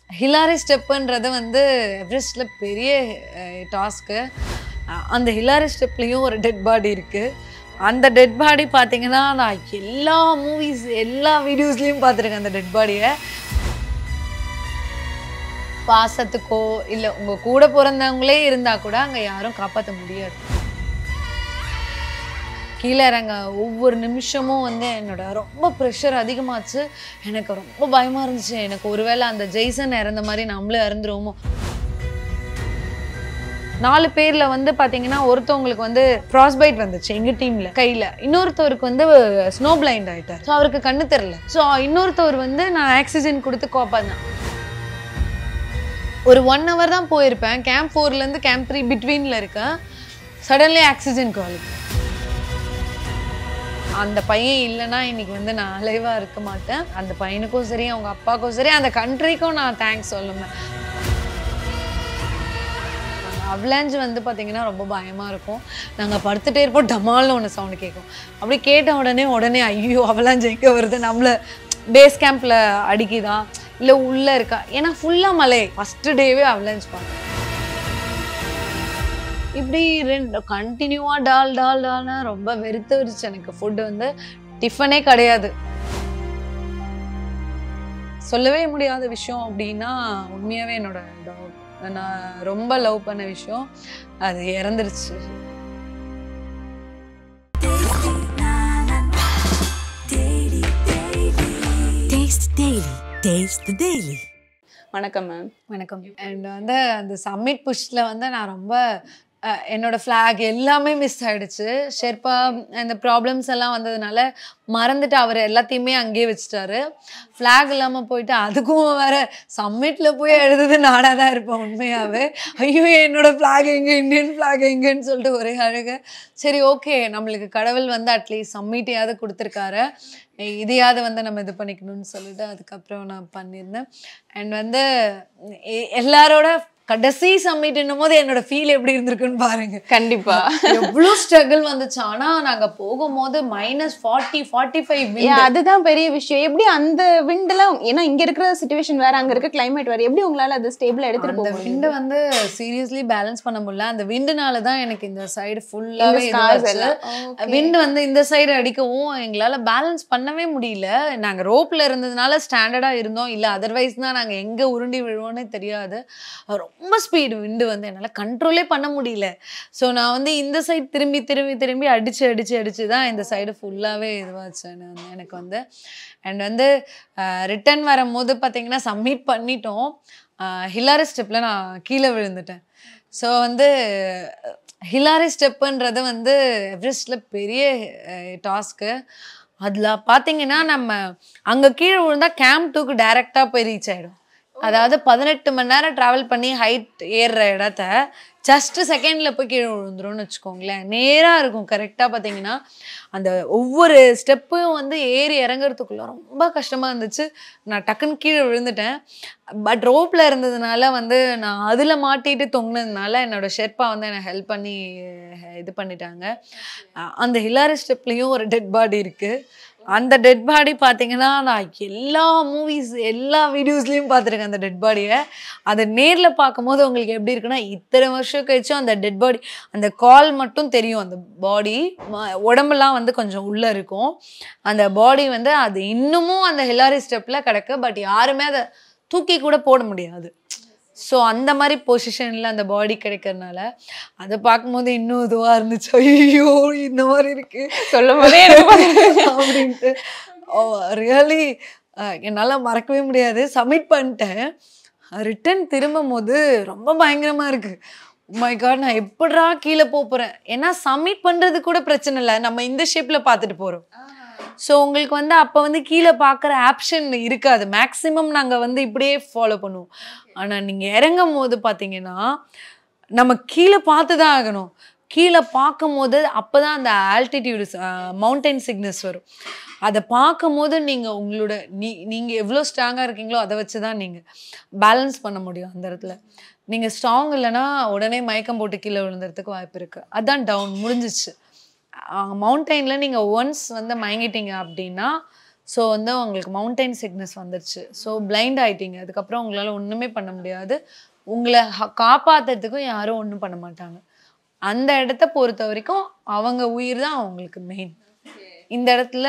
Hillary ஸ்டெப்புன்றது வந்து எவரெஸ்டில் பெரிய task அந்த ஹிலாரி ஸ்டெப்லேயும் ஒரு டெட் பாடி இருக்குது அந்த டெட் பாடி பார்த்தீங்கன்னா நான் எல்லா மூவிஸ் எல்லா வீடியோஸ்லேயும் பார்த்துருக்கேன் அந்த டெட் பாடியை பாசத்துக்கோ இல்லை உங்கள் கூட பிறந்தவங்களே இருந்தால் கூட அங்கே யாரும் காப்பாற்ற முடியாது கீழே இறங்க ஒவ்வொரு நிமிஷமும் வந்து என்னோட ரொம்ப ப்ரெஷர் அதிகமாச்சு எனக்கு ரொம்ப பயமாக இருந்துச்சு எனக்கு ஒருவேளை அந்த ஜெய்சன் இறந்த மாதிரி நம்மளும் இறந்துருவோமோ நாலு பேர்ல வந்து பாத்தீங்கன்னா ஒருத்தவங்களுக்கு வந்து ஃப்ராஸ்பைட் வந்துச்சு எங்க டீம்ல கையில இன்னொருத்தவருக்கு வந்து ஸ்னோ பிளைண்ட் ஆயிட்டார் ஸோ அவருக்கு கண்ணு தெரியல ஸோ இன்னொருத்தவர் வந்து நான் ஆக்சிஜன் கொடுத்து கோப்பாந்தேன் ஒரு ஒன் ஹவர் தான் போயிருப்பேன் கேம்ப் ஃபோர்லேருந்து கேம்ப் த்ரீ பிட்வீனில் இருக்கேன் சடன்லி ஆக்சிஜன் கால் அந்த பையன் இல்லைன்னா இன்னைக்கு வந்து நான் அலைவாக இருக்க மாட்டேன் அந்த பையனுக்கும் சரி அவங்க அப்பாவுக்கும் சரி அந்த கண்ட்ரிக்கும் நான் தேங்க்ஸ் சொல்லுவேன் அவலாஞ்சு வந்து பார்த்தீங்கன்னா ரொம்ப பயமாக இருக்கும் நாங்கள் படுத்துட்டே இருப்போம் டமால்னு ஒன்று சவுண்டு கேட்கும் அப்படி கேட்ட உடனே உடனே ஐயோ அவலாஞ்சு எங்கே வருது நம்மளை பேஸ் கேம்பில் அடிக்குதா இல்லை உள்ளே இருக்கா ஏன்னா ஃபுல்லாக மலை ஃபஸ்ட்டு டேவே அவலாஞ்சு பார்த்தேன் இப்படி ரெண்டு கண்டினியூவாக டால் டால் டால்னா ரொம்ப வெறுத்துருச்சு எனக்கு ஃபுட்டு வந்து டிஃபனே கிடையாது சொல்லவே முடியாத விஷயம் அப்படின்னா உண்மையாகவே என்னோட டாக் நான் ரொம்ப லவ் பண்ண விஷயம் அது இறந்துருச்சு Taste the Daily. Taste the Daily. வணக்கம் மேம் வணக்கம் அண்ட் வந்து அந்த சம்மிட் புஷ்ல வந்து நான் ரொம்ப அஹ், என்னோட ஃப்ளாக் எல்லாமே மிஸ் ஆயிடுச்சு ஷெர்பா அந்த ப்ராப்ளம்ஸ் எல்லாம் வந்ததுனால மறந்துட்டு அவர் எல்லாத்தையுமே அங்கேயே வச்சுட்டாரு ஃப்ளாக் இல்லாமல் போயிட்டு அதுக்கும் வேற சம்மிட்டில் போய் எழுதுது நானாக தான் இருப்பேன் உண்மையாகவே ஐயோ என்னோட ஃப்ளாக் எங்கே இந்தியன் ஃப்ளாக் எங்கேன்னு சொல்லிட்டு ஒரே அழுக சரி ஓகே நம்மளுக்கு கடவுள் வந்து அட்லீஸ்ட் சம்மிட்டையாவது கொடுத்துருக்காரு இதையாவது வந்து நம்ம இது பண்ணிக்கணும்னு சொல்லிட்டு அதுக்கப்புறம் நான் பண்ணியிருந்தேன் அண்ட் வந்து எ- எல்லாரோட கடைசி சம்மிட்னும் போது என்னோட ஃபீல் எப்படி இருந்திருக்குன்னு பாருங்க கண்டிப்பா எவ்வளோ ஸ்ட்ரகிள் வந்துச்சு ஆனா நாங்க போகும்போது மைனஸ் ஃபார்ட்டி ஃபார்ட்டி ஃபைவ் ஏ, அதுதான் பெரிய விஷயம் எப்படி அந்த விண்டெல்லாம் ஏன்னா இங்க இருக்கிற சுச்சுவேஷன் வேற அங்க இருக்க கிளைமேட் வேற எப்படி உங்களால அது ஸ்டேபிளா எடுத்துட்டு அந்த போக முடியும் விண்டு வந்து சீரியஸ்லி பேலன்ஸ் பண்ண முடியல அந்த விண்டுனால தான் எனக்கு இந்த சைடு ஃபுல்லாவே scars எல்லாம். Okay. விண்டு வந்து இந்த சைடு அடிக்கவும் எங்களால பேலன்ஸ் பண்ணவே முடியல நாங்க ரோப்ல இருந்ததுனால ஸ்டாண்டர்டா இருந்தோம் இல்ல அதர்வைஸ் தான் நாங்க எங்க உருண்டி விழுவோன்னே தெரியாது ரொம்ப ஸ்பீடு விண்டு வந்து என்னால கண்ட்ரோலே பண்ண முடியல ஸோ நான் வந்து இந்த சைடு திரும்பி திரும்பி திரும்பி அடிச்சு அடிச்சு அடிச்சு தான் இந்த சைடு ஃபுல்லாவே இதுவாச்சு நான் எனக்கு வந்து அண்ட் வந்து ரிட்டர்ன் வரும்போது பார்த்தீங்கன்னா சப்மிட் பண்ணிட்டோம் ஹிலாரி ஸ்டெப்பில் நான் கீழே விழுந்துட்டேன் ஸோ வந்து ஹிலாரி ஸ்டெப்புன்றது வந்து எவரெஸ்டில் பெரிய டாஸ்க்கு அதில் பார்த்தீங்கன்னா நம்ம அங்கே கீழே விழுந்தா கேம்ப் டூக்கு டைரெக்டாக போய் ரீச் ஆகிடும் அதாவது பதினெட்டு மணி நேரம் ட்ராவல் பண்ணி ஹைட் ஏறுற இடத்த ஜஸ்ட் செகண்டில் போய் கீழே விழுந்துரும்னு வச்சுக்கோங்களேன் நேராக இருக்கும் கரெக்டாக பார்த்தீங்கன்னா அந்த ஒவ்வொரு ஸ்டெப்பும் வந்து ஏறி இறங்குறதுக்குள்ள ரொம்ப கஷ்டமாக இருந்துச்சு நான் டக்குன்னு கீழே விழுந்துட்டேன் பட் ரோப்பில் இருந்ததுனால வந்து நான் அதில் மாட்டிட்டு தொங்கினதுனால என்னோட ஷெர்பா வந்து என்னை ஹெல்ப் பண்ணி அஹ், இது பண்ணிட்டாங்க அஹ், அந்த ஹிலாரி ஸ்டெப்லேயும் ஒரு டெட் பாடி இருக்குது அந்த டெட் பாடி பார்த்தீங்கன்னா நான் எல்லா மூவிஸ் எல்லா வீடியோஸ்லேயும் பார்த்துருக்கேன் அந்த டெட் பாடியை அதை நேரில் பார்க்கும்போது உங்களுக்கு எப்படி இருக்குன்னா இத்தனை வருஷம் கழிச்சும் அந்த டெட் பாடி அந்த கால் மட்டும் தெரியும் அந்த பாடி உடம்பெல்லாம் வந்து கொஞ்சம் உள்ளே இருக்கும் அந்த பாடி வந்து அது இன்னமும் அந்த ஹிலாரி ஸ்டெப்பில் கிடக்கு பட் யாருமே அதை தூக்கி கூட போட முடியாது ஸோ அந்த மாதிரி பொசிஷனில் அந்த பாடி கிடைக்கிறதுனால அதை பார்க்கும்போது இன்னும் இதுவாக இருந்துச்சு ஐயோ இந்த மாதிரி இருக்கு சொல்லும் போதே எனக்கு பாருங்க. அப்படின்ட்டு ஓ ரியலி என்னால் மறக்கவே முடியாது சப்மிட் பண்ணிட்டேன் ரிட்டன் திரும்பும் போது ரொம்ப பயங்கரமாக இருக்கு மை காட் நான் எப்படிடா கீழே போக போகிறேன் ஏன்னா சப்மிட் பண்ணுறது கூட பிரச்சனை இல்லை நம்ம இந்த ஷேப்பில் பார்த்துட்டு போகிறோம் ஸோ உங்களுக்கு வந்து அப்போ வந்து கீழே பார்க்குற ஆப்ஷன் இருக்காது மேக்ஸிமம் நாங்கள் வந்து இப்படியே ஃபாலோ பண்ணுவோம் ஆனால் நீங்கள் இறங்கும் போது பார்த்தீங்கன்னா நம்ம கீழே பார்த்து தான் ஆகணும் கீழே பார்க்கும் போது அப்போ தான் அந்த ஆல்டிடியூடு மவுண்டைன் சிக்னஸ் வரும் அதை பார்க்கும் போது நீங்கள் உங்களோட நீ நீங்கள் எவ்வளோ ஸ்ட்ராங்காக இருக்கீங்களோ அதை வச்சு தான் நீங்கள் பேலன்ஸ் பண்ண முடியும் அந்த இடத்துல நீங்கள் ஸ்ட்ராங் இல்லைன்னா உடனே மயக்கம் போட்டு கீழே விழுந்துறதுக்கு வாய்ப்பு இருக்குது அதான் டவுன் முடிஞ்சிச்சு மவுண்டெயினில் நீங்கள் ஒன்ஸ் வந்து மயங்கிட்டீங்க அப்படின்னா ஸோ வந்து உங்களுக்கு மவுண்டைன் சிக்னஸ் வந்துருச்சு ஸோ பிளைண்ட் ஆயிட்டீங்க அதுக்கப்புறம் உங்களால் ஒன்றுமே பண்ண முடியாது உங்களை ஹ- காப்பாத்துறதுக்கும் யாரும் ஒன்றும் பண்ண மாட்டாங்க அந்த இடத்த பொறுத்த வரைக்கும் அவங்க உயிர் தான் அவங்களுக்கு மெயின் இந்த இடத்துல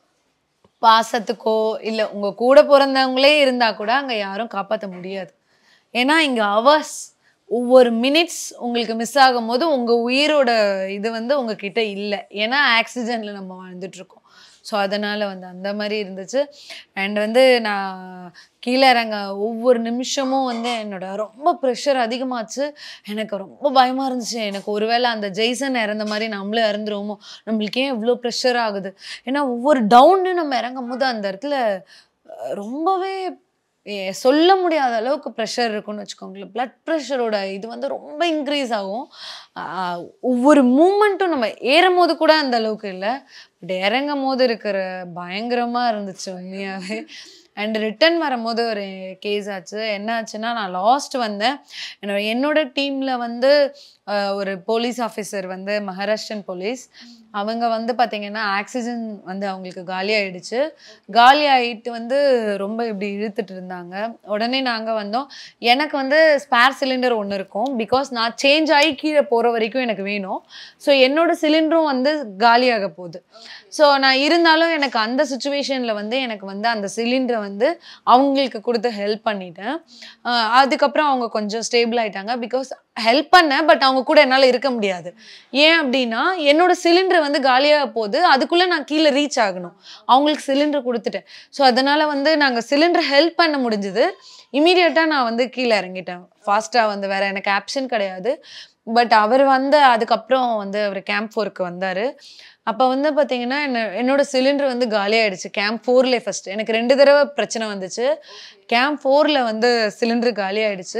பாசத்துக்கோ இல்லை உங்க கூட பிறந்தவங்களே இருந்தா கூட அங்க யாரும் காப்பாற்ற முடியாது ஏன்னா இங்க அவர்ஸ் ஒவ்வொரு மினிட்ஸ் உங்களுக்கு மிஸ் ஆகும் போது உங்க உயிரோட இது வந்து உங்ககிட்ட இல்லை ஏன்னா ஆக்சிஜன்ல நம்ம வாழ்ந்துட்டு இருக்கோம் ஸோ அதனால வந்து அந்த மாதிரி இருந்துச்சு அண்ட் வந்து நான் கீழே இறங்க ஒவ்வொரு நிமிஷமும் வந்து என்னோட ரொம்ப ப்ரெஷர் அதிகமாச்சு எனக்கு ரொம்ப பயமா இருந்துச்சு எனக்கு ஒருவேளை அந்த ஜெய்சன் இறந்த மாதிரி நம்மளும் இறந்துருவோமோ நம்மளுக்கு ஏன் இவ்வளோ ப்ரெஷர் ஆகுது ஏன்னா ஒவ்வொரு டவுன்னு நம்ம இறங்கும் போது அந்த இடத்துல அஹ், ரொம்பவே ஏ, சொல்ல முடியாத அளவுக்கு ப்ரெஷர் இருக்கும்னு வச்சுக்கோங்களேன் பிளட் ப்ரெஷரோட இது வந்து ரொம்ப இன்க்ரீஸ் ஆகும் ஆஹ், ஒவ்வொரு மூமெண்ட்டும் நம்ம ஏறும் போது கூட அந்த அளவுக்கு இல்லை பட் இறங்கும் போது இருக்கிற பயங்கரமா இருந்துச்சு உண்மையாவே அண்ட் ரிட்டர்ன் வரும்போது ஒரு கேஸ் ஆச்சு என்ன ஆச்சுன்னா நான் லாஸ்ட் வந்தேன் என்னோட என்னோட டீம்ல வந்து ஆஹ், ஒரு போலீஸ் ஆஃபீஸர் வந்து மகாராஷ்டிரன் போலீஸ் அவங்க வந்து பார்த்தீங்கன்னா ஆக்சிஜன் வந்து அவங்களுக்கு காலி ஆயிடுச்சு காலி ஆயிட்டு வந்து ரொம்ப இப்படி இழுத்துட்டு இருந்தாங்க உடனே நாங்கள் வந்தோம் எனக்கு வந்து ஸ்பேர் சிலிண்டர் ஒன்று இருக்கும் பிகாஸ் நான் சேஞ்ச் ஆகி கீழே போகிற வரைக்கும் எனக்கு வேணும் ஸோ என்னோட சிலிண்டரும் வந்து காலியாக போகுது ஸோ நான் இருந்தாலும் எனக்கு அந்த சுச்சுவேஷனில் வந்து எனக்கு வந்து அந்த சிலிண்டரை வந்து அவங்களுக்கு கொடுத்து ஹெல்ப் பண்ணிட்டேன் ஆஹ் அதுக்கப்புறம் அவங்க கொஞ்சம் ஸ்டேபிள் ஆயிட்டாங்க பிகாஸ் ஹெல்ப் பண்ணேன் பட் அவங்க கூட என்னால் இருக்க முடியாது ஏன் அப்படின்னா என்னோட சிலிண்டர் வந்து காலியாக போகுது அதுக்குள்ளே நான் கீழே ரீச் ஆகணும் அவங்களுக்கு சிலிண்டர் கொடுத்துட்டேன் ஸோ அதனால வந்து நாங்கள் சிலிண்டர் ஹெல்ப் பண்ண முடிஞ்சது இமீடியட்டாக நான் வந்து கீழே இறங்கிட்டேன் ஃபாஸ்ட்டாக வந்து வேற எனக்கு ஆப்ஷன் கிடையாது பட் அவர் வந்து அதுக்கப்புறம் வந்து அவர் கேம்ப் ஃபோருக்கு வந்தார் அப்போ வந்து பார்த்தீங்கன்னா என்ன என்னோட சிலிண்டர் வந்து காலியாயிடுச்சு கேம்ப் ஃபோர்லேயே ஃபர்ஸ்ட் எனக்கு ரெண்டு தடவை பிரச்சனை வந்துச்சு கேம்ப் ஃபோரில் வந்து சிலிண்டர் காலியாயிடுச்சு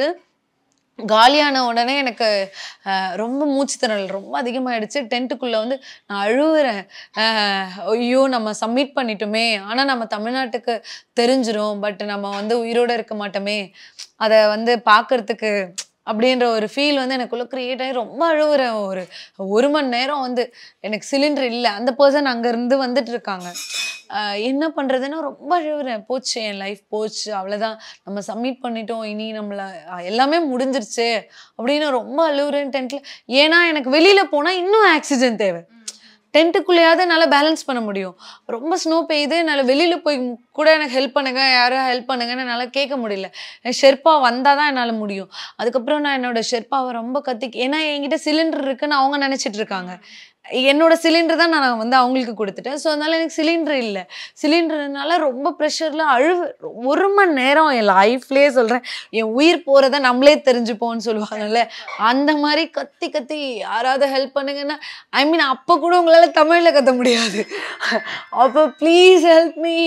காலியான உடனே எனக்கு அஹ், ரொம்ப மூச்சு திணறல் ரொம்ப அதிகமாயிடுச்சு டென்ட்டுக்குள்ளே வந்து நான் அழுவுறேன் அஹ், ஐயோ நம்ம சப்மிட் பண்ணிட்டோமே ஆனால் நம்ம தமிழ்நாட்டுக்கு தெரிஞ்சிரும் பட் நம்ம வந்து உயிரோட இருக்க மாட்டோமே அதை வந்து பார்க்கறதுக்கு அப்படின்ற ஒரு ஃபீல் வந்து எனக்குள்ள கிரியேட் ஆகி ரொம்ப அழுவுறேன் ஒரு ஒரு மணி நேரம் வந்து எனக்கு சிலிண்டர் இல்லை அந்த பர்சன் அங்கேருந்து வந்துட்டு இருக்காங்க ஆஹ் என்ன பண்ணுறதுன்னு ரொம்ப அழுவுறேன் போச்சு என் லைஃப் போச்சு அவ்வளோதான் நம்ம சப்மிட் பண்ணிட்டோம் இனி நம்மளை ஆஹ் எல்லாமே முடிஞ்சிருச்சு அப்படின்னு ரொம்ப அழுவுறேன் டென்ட்டில் ஏன்னா எனக்கு வெளியில் போனால் இன்னும் ஆக்சிஜன் தேவை டென்ட்டுக்குள்ளேயாவது என்னால் பேலன்ஸ் பண்ண முடியும் ரொம்ப ஸ்னோ பெய்யுது என்னால் வெளியில் போய் கூட எனக்கு ஹெல்ப் பண்ணுங்க யாரும் ஹெல்ப் பண்ணுங்கன்னு என்னால் கேட்க முடியல ஷெர்பா வந்தால் தான் என்னால் முடியும் அதுக்கப்புறம் நான் என்னோட ஷெர்பாவை ரொம்ப கத்தி ஏன்னா என்கிட்ட சிலிண்டர் இருக்குன்னு அவங்க நினச்சிட்டு இருக்காங்க என்னோட சிலிண்டர் தான் நான் வந்து அவங்களுக்கு கொடுத்துட்டேன் ஸோ அதனால எனக்கு சிலிண்டர் இல்லை சிலிண்டர்னால ரொம்ப ப்ரெஷரில் அழுவு ஒரு மணி நேரம் என் லைஃப்லேயே சொல்கிறேன் என் உயிர் போகிறத நம்மளே தெரிஞ்சுப்போம்னு சொல்லுவாங்கல்ல அந்த மாதிரி கத்தி கத்தி யாராவது ஹெல்ப் பண்ணுங்கன்னா ஐ மீன் அப்போ கூட உங்களால் தமிழில் கத்த முடியாது அப்போ please help me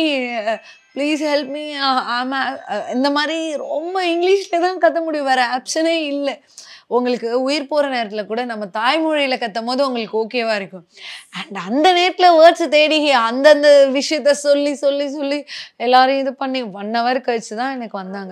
please help me ஆமா இந்த மாதிரி ரொம்ப இங்கிலீஷில் தான் கத்த முடியும் வேறு ஆப்ஷனே இல்லை உங்களுக்கு உயிர் போகிற நேரத்தில் கூட நம்ம தாய்மொழியில் கத்தும் போது உங்களுக்கு ஓகேவா இருக்கும் அண்ட் அந்த நேரத்தில் வேர்ட்ஸ் தேடி அந்தந்த விஷயத்த சொல்லி சொல்லி சொல்லி எல்லாரையும் இது பண்ணி ஒன் ஹவர் கழிச்சு தான் எனக்கு வந்தாங்க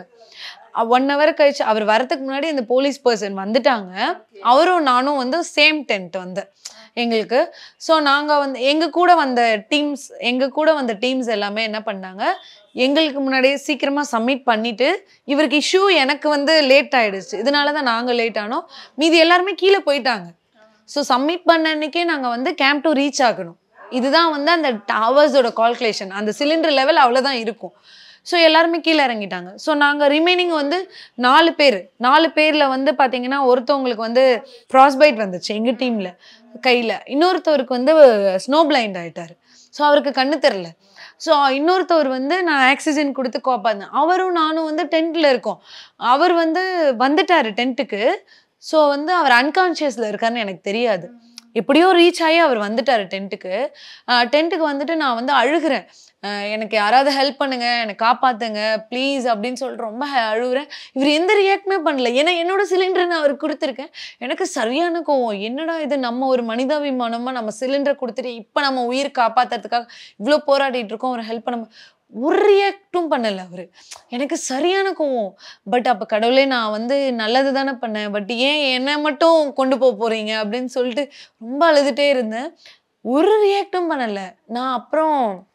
ஒன் ஹவர் கழிச்சு அவர் வரதுக்கு முன்னாடி இந்த போலீஸ் பர்சன் வந்துட்டாங்க அவரும் நானும் வந்து சேம் டென்ட் வந்து எங்களுக்கு ஸோ நாங்கள் வந்து எங்கள் கூட வந்த டீம்ஸ் எங்கள் கூட வந்த டீம்ஸ் எல்லாமே என்ன பண்ணாங்க எங்களுக்கு முன்னாடியே சீக்கிரமாக சப்மிட் பண்ணிட்டு இவருக்கு இஷ்யூ எனக்கு வந்து லேட் ஆயிடுச்சு இதனால தான் நாங்கள் லேட் ஆனோம் மீதி எல்லாருமே கீழே போயிட்டாங்க ஸோ சப்மிட் பண்ண அன்னைக்கே நாங்கள் வந்து கேம்ப் டு ரீச் ஆகணும் இதுதான் வந்து அந்த டவர்ஸோட கால்குலேஷன் அந்த சிலிண்டர் லெவல் அவ்வளோதான் இருக்கும் ஸோ எல்லாருமே கீழே இறங்கிட்டாங்க ஸோ நாங்கள் ரிமைனிங் வந்து நாலு பேர் நாலு பேரில் வந்து பார்த்தீங்கன்னா ஒருத்தவங்களுக்கு வந்து ஃப்ராஸ்பைட் வந்துச்சு எங்கள் டீமில் கையில் இன்னொருத்தவருக்கு வந்து ஸ்னோ பிளைண்ட் ஆயிட்டாரு ஸோ அவருக்கு கண்ணு தெரில ஸோ இன்னொருத்தவர் வந்து நான் ஆக்சிஜன் கொடுத்து காப்பாந்தேன் அவரும் நானும் வந்து டென்ட்டில் இருக்கோம் அவர் வந்து வந்துட்டாரு டென்ட்டுக்கு ஸோ வந்து அவர் அன்கான்ஷியஸில் இருக்காருன்னு எனக்கு தெரியாது எப்படியோ ரீச் ஆகி அவர் வந்துட்டார் டென்ட்டுக்கு டென்ட்டுக்கு வந்துட்டு நான் வந்து அழுகிறேன் அஹ் எனக்கு யாராவது ஹெல்ப் பண்ணுங்க எனக்கு காப்பாத்துங்க ப்ளீஸ் அப்படின்னு சொல்லிட்டு ரொம்ப ஹ- அழுகுறேன் இவர் எந்த ரியாக்டுமே பண்ணல ஏன்னா என்னோட சிலிண்டர் நான் அவருக்கு கொடுத்துருக்கேன் எனக்கு சரியான கோவம் என்னடா இது நம்ம ஒரு மனிதாபிமானமா நம்ம சிலிண்டர் கொடுத்துட்டு இப்போ நம்ம உயிர் காப்பாத்துறதுக்காக இவ்வளோ போராடிட்டு இருக்கோம் ஒரு ஹெல்ப் பண்ண ஒரு ரியாக்டும் பண்ணல அவரு எனக்கு சரியான கோவம் பட் அப்ப கடவுளே நான் வந்து நல்லது தானே பண்ணேன் பட் ஏன் என்னை மட்டும் கொண்டு போக போறீங்க அப்படின்னு சொல்லிட்டு ரொம்ப அழுதுட்டே இருந்தேன் ஒரு ரியாக்டும் பண்ணல நான் அப்புறம்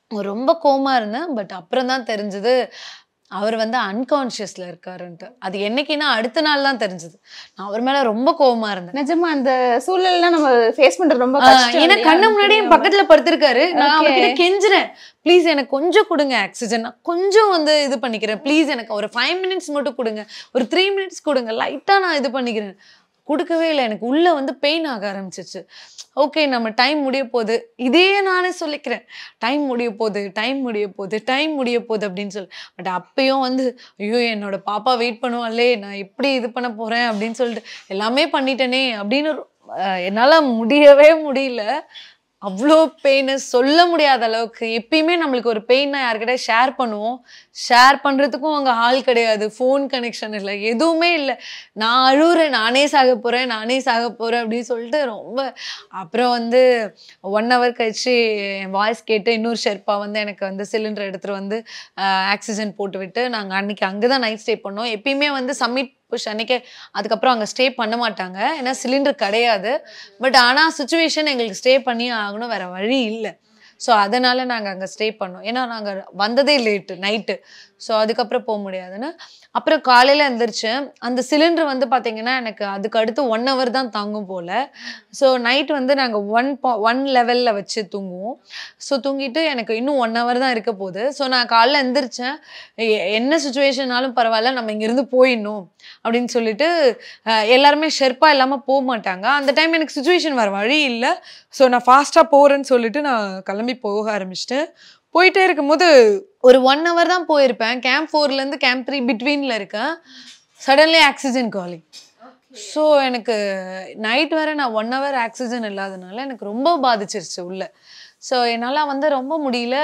ரொம்ப கோமா இருந்தேன் பட் அப்புறம் தான் தெரிஞ்சது அவர் வந்து அன்கான்ஷியஸ்ல இருக்காருன்ட்டு அது என்னைக்குன்னா அடுத்த நாள் தான் தெரிஞ்சது நான் அவர் மேல ரொம்ப கோவமா இருந்தேன் நிஜமா அந்த சூழல்லாம் நம்ம ஃபேஸ் பண்றது ரொம்ப ஆஹ் கஷ்டம் ஏன்னா இல்லையா? கண்ணு முன்னாடி என் பக்கத்துல படுத்திருக்காரு நான் Okay. அவர்கிட்ட கெஞ்சுறேன் ப்ளீஸ் எனக்கு கொஞ்சம் கொடுங்க ஆக்சிஜன் நான் கொஞ்சம் வந்து இது பண்ணிக்கிறேன் ப்ளீஸ் எனக்கு ஒரு ஃபைவ் மினிட்ஸ் மட்டும் கொடுங்க ஒரு த்ரீ மினிட்ஸ் கொடுங்க லைட்டா நான் இது பண்ணிக்கிறேன் கொடுக்கவே இல்லை எனக்கு உள்ள வந்து பெயின் ஆக ஆரம்பிச்சிச்சு ஓகே நம்ம டைம் முடிய போகுது இதே நானே சொல்லிக்கிறேன் டைம் முடிய போகுது டைம் முடிய போகுது டைம் முடிய போகுது அப்படின்னு சொல்லி பட் அப்பயும் வந்து ஐயோ என்னோட பாப்பா வெயிட் பண்ணுவாளே நான் எப்படி இது பண்ண போறேன் அப்படின்னு சொல்லிட்டு எல்லாமே பண்ணிட்டேனே அப்படின்னு ஒரு- அஹ் என்னால முடியவே முடியல அவ்வளோ பெயின் சொல்ல முடியாத அளவுக்கு எப்பயுமே நம்மளுக்கு ஒரு பெயினை யார்கிட்ட ஷேர் பண்ணுவோம் ஷேர் பண்ணுறதுக்கும் அங்கே ஆள் கிடையாது ஃபோன் கனெக்ஷன் இல்லை எதுவுமே இல்லை நான் அழுகுறேன் நானே சாக போகிறேன் நானே சாக போகிறேன் அப்படின்னு சொல்லிட்டு ரொம்ப அப்புறம் வந்து ஒன் ஹவர் கழிச்சு என் வாய்ஸ் கேட்டு இன்னொரு ஷெர்ப்பா வந்து எனக்கு வந்து சிலிண்டர் எடுத்துகிட்டு வந்து ஆக்சிஜன் போட்டு விட்டு நாங்கள் அன்னைக்கு அங்கே தான் நைட் ஸ்டே பண்ணோம் எப்பயுமே வந்து சம்மிட் புஷ் அன்னைக்கே அதுக்கப்புறம் அங்கே ஸ்டே பண்ண மாட்டாங்க ஏன்னா சிலிண்டர் கிடையாது பட் ஆனால் சுச்சுவேஷன் எங்களுக்கு ஸ்டே பண்ணி ஆகணும் வேற வழி இல்லை ஸோ அதனால நாங்கள் அங்கே ஸ்டே பண்ணோம் ஏன்னா நாங்கள் வந்ததே லேட்டு நைட்டு ஸோ அதுக்கப்புறம் போக முடியாதுன்னு அப்புறம் காலையில் எழுந்திரிச்சேன் அந்த சிலிண்டர் வந்து பார்த்தீங்கன்னா எனக்கு அதுக்கு அடுத்து ஒன் ஹவர் தான் தாங்கும் போல் ஸோ நைட் வந்து நாங்கள் ஒன் ஒன் லெவலில் வச்சு தூங்குவோம் ஸோ தூங்கிட்டு எனக்கு இன்னும் ஒன் ஹவர் தான் இருக்க போகுது ஸோ நான் காலைல எந்திரிச்சேன் எ- என்ன சுச்சுவேஷனாலும் பரவாயில்ல நம்ம இங்கேருந்து போயிடணும் அப்படின்னு சொல்லிட்டு அஹ், எல்லாருமே ஷெர்ப்பா இல்லாமல் போக மாட்டாங்க அந்த டைம் எனக்கு சுச்சுவேஷன் வர வழி இல்லை ஸோ நான் ஃபாஸ்ட்டாக போகிறேன்னு சொல்லிட்டு நான் கிளம்பி போக ஆரம்பிச்சிட்டேன் போயிட்டே இருக்கும்போது ஒரு ஒன் ஹவர் தான் போயிருப்பேன் கேம்ப் ஃபோர்லேருந்து கேம்ப் த்ரீ பிட்வீனில் இருக்கேன் சடன்லி ஆக்சிஜன் காலிங் ஸோ எனக்கு நைட் வரை நான் ஒன் ஹவர் ஆக்சிஜன் இல்லாதனால எனக்கு ரொம்ப பாதிச்சிருச்சு உள்ள ஸோ என்னால் வந்து ரொம்ப முடியல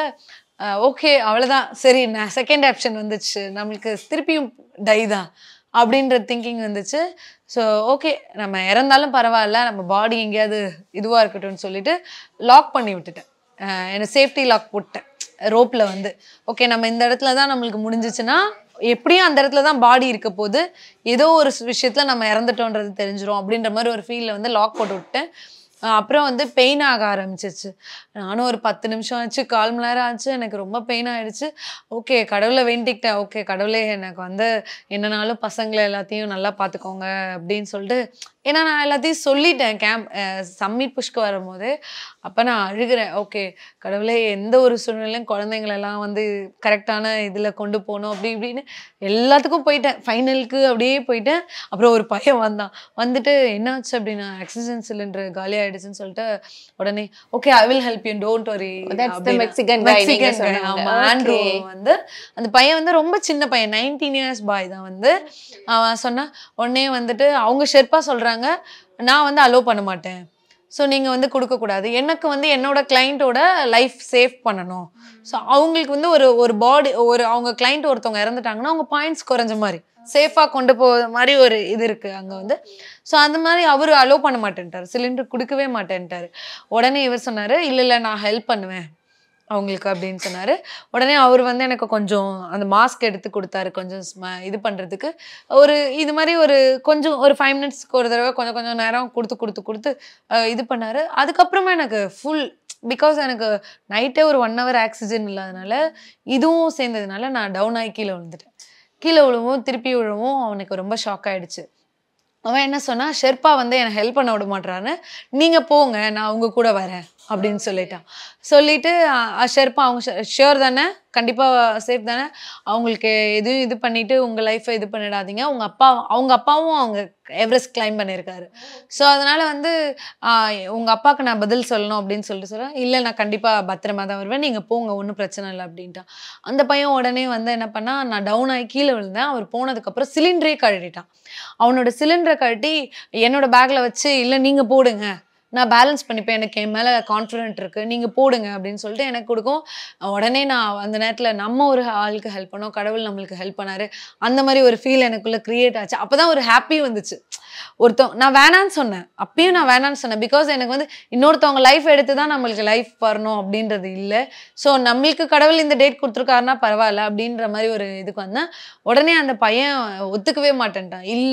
ஓகே அவ்வளோதான் சரி நான் செகண்ட் ஆப்ஷன் வந்துச்சு நம்மளுக்கு திருப்பியும் டை தான் அப்படின்ற திங்கிங் வந்துச்சு ஸோ ஓகே நம்ம இறந்தாலும் பரவாயில்ல நம்ம பாடி எங்கேயாவது இதுவாக இருக்கட்டும்னு சொல்லிட்டு லாக் பண்ணி விட்டுட்டேன் அஹ் எனக்கு சேஃப்டி லாக் போட்டேன் ரோப்பில் வந்து ஓகே நம்ம இந்த இடத்துல தான் நம்மளுக்கு முடிஞ்சிச்சுன்னா எப்படியும் அந்த இடத்துல தான் பாடி இருக்க போது ஏதோ ஒரு விஷயத்துல நம்ம இறந்துட்டோன்றது தெரிஞ்சிரும் அப்படின்ற மாதிரி ஒரு ஃபீலில் வந்து லாக் போட்டு விட்டேன் அஹ் அப்புறம் வந்து பெயின் ஆக ஆரம்பிச்சிச்சு நானும் ஒரு பத்து நிமிஷம் ஆச்சு கால் மணி நேரம் ஆச்சு எனக்கு ரொம்ப பெயின் ஆயிடுச்சு ஓகே கடவுளை வேண்டிக்கிட்டேன் ஓகே கடவுளே எனக்கு வந்து என்னனாலும் பசங்களை எல்லாத்தையும் நல்லா பார்த்துக்கோங்க அப்படின்னு சொல்லிட்டு ஏன்னா நான் எல்லாத்தையும் சொல்லிட்டேன் கேம்ப் சம்மிட் புஷ்க்கு வரும்போது அப்போ நான் அழுகிறேன் ஓகே கடவுளே எந்த ஒரு சூழ்நிலையும் குழந்தைங்களெல்லாம் வந்து கரெக்டான இதில் கொண்டு போகணும் அப்படி இப்படின்னு எல்லாத்துக்கும் போயிட்டேன் ஃபைனலுக்கு அப்படியே போயிட்டேன் அப்புறம் ஒரு பையன் வந்தான் வந்துட்டு என்னாச்சு அப்படின்னா ஆக்சிஜன் சிலிண்டர் காலி ஆயிடுச்சுன்னு சொல்லிட்டு உடனே okay I will help you don't worry That's the Mexican guy நீங்க சொன்னவங்க. ஆமா ஆண்ட்ரூ Okay. வந்து அந்த பையன் வந்து ரொம்ப சின்ன பையன் நைன்டீன் இயர்ஸ் பாய் தான் வந்து அவன் சொன்னா உடனே வந்துட்டு அவங்க ஷெர்ப்பா சொல்றாங்க நான் வந்து அலோவ் பண்ண மாட்டேன் ஸோ நீங்கள் வந்து கொடுக்கக்கூடாது எனக்கு வந்து என்னோட கிளைண்ட்டோட லைஃப் சேவ் பண்ணணும் ஸோ அவங்களுக்கு வந்து ஒரு ஒரு பாடி ஒரு அவங்க கிளைண்ட் ஒருத்தவங்க இறந்துட்டாங்கன்னா அவங்க பாயிண்ட்ஸ் குறைஞ்ச மாதிரி சேஃபாக கொண்டு போகிற மாதிரி ஒரு இது இருக்குது அங்கே வந்து ஸோ அந்த மாதிரி அவர் அலோவ் பண்ண மாட்டேன்ட்டார் சிலிண்டர் கொடுக்கவே மாட்டேன்ட்டார் உடனே இவர் சொன்னார் இல்லை இல்லை நான் ஹெல்ப் பண்ணுவேன் அவங்களுக்கு அப்படின்னு சொன்னார் உடனே அவர் வந்து எனக்கு கொஞ்சம் அந்த மாஸ்க் எடுத்து கொடுத்தாரு கொஞ்சம் ஸ்ம- இது பண்ணுறதுக்கு ஒரு இது மாதிரி ஒரு கொஞ்சம் ஒரு ஃபைவ் மினிட்ஸ்க்கு ஒரு தடவை கொஞ்சம் கொஞ்சம் நேரம் கொடுத்து கொடுத்து கொடுத்து அஹ், இது பண்ணார் அதுக்கப்புறமா எனக்கு ஃபுல் பிகாஸ் எனக்கு நைட்டே ஒரு ஒன் ஹவர் ஆக்சிஜன் இல்லாதனால இதுவும் சேர்ந்ததுனால நான் டவுன் ஆகி கீழே விழுந்துட்டேன் கீழே விழுவும் திருப்பி விழவும் அவனுக்கு ரொம்ப ஷாக் ஆயிடுச்சு அவன் என்ன சொன்னா ஷெர்ப்பா வந்து என்னை ஹெல்ப் பண்ண விட மாட்றான்னு நீங்க போங்க நான் உங்க கூட வரேன் அப்படின்னு சொல்லிட்டான் சொல்லிட்டு அஹ், அஹ், ஷெர்ப்பா அவங்க ஷியோர் தானே கண்டிப்பா சேஃப் தானே அவங்களுக்கு எதுவும் இது பண்ணிட்டு உங்க லைஃப்பை இது பண்ணிடாதீங்க உங்க அப்பா அவங்க அப்பாவும் அவங்க எவரெஸ்ட் கிளைம் பண்ணியிருக்காரு ஸோ அதனால வந்து ஆஹ், உங்க அப்பாவுக்கு நான் பதில் சொல்லணும் அப்படின்னு சொல்லிட்டு சொல்ல இல்லை நான் கண்டிப்பா பத்திரமா தான் வருவேன் நீங்க போங்க ஒன்றும் பிரச்சனை இல்லை அப்படின்ட்டான் அந்த பையன் உடனே வந்து என்ன பண்ணா நான் டவுன் ஆகி கீழே விழுந்தேன் அவர் போனதுக்கப்புறம் சிலிண்டரே கழட்டிட்டான் அவனோட சிலிண்டரை கழட்டி என்னோட பேக்ல வச்சு இல்லை நீங்க போடுங்க நான் பேலன்ஸ் பண்ணிப்பேன் எனக்கு என் மேலே கான்ஃபிடென்ட் இருக்கு நீங்க போடுங்க அப்படின்னு சொல்லிட்டு எனக்கு கொடுக்கும் உடனே நான் அந்த நேரத்தில் நம்ம ஒரு ஆளுக்கு ஹெல்ப் பண்ணோம் கடவுள் நம்மளுக்கு ஹெல்ப் பண்ணாரு அந்த மாதிரி ஒரு ஃபீல் எனக்குள்ள கிரியேட் ஆச்சு அப்பதான் ஒரு ஹாப்பி வந்துச்சு ஒருத்தவங்க நான் வேணான்னு சொன்னேன் அப்பயும் நான் வேணான்னு சொன்னேன் பிகாஸ் எனக்கு வந்து இன்னொருத்தவங்க லைஃப் எடுத்து தான் நம்மளுக்கு லைஃப் வரணும் அப்படின்றது இல்லை ஸோ நம்மளுக்கு கடவுள் இந்த டேட் கொடுத்துருக்காருன்னா பரவாயில்ல அப்படின்ற மாதிரி ஒரு இதுக்கு வந்தேன் உடனே அந்த பையன் ஒத்துக்கவே மாட்டேன்ட்டான் இல்லை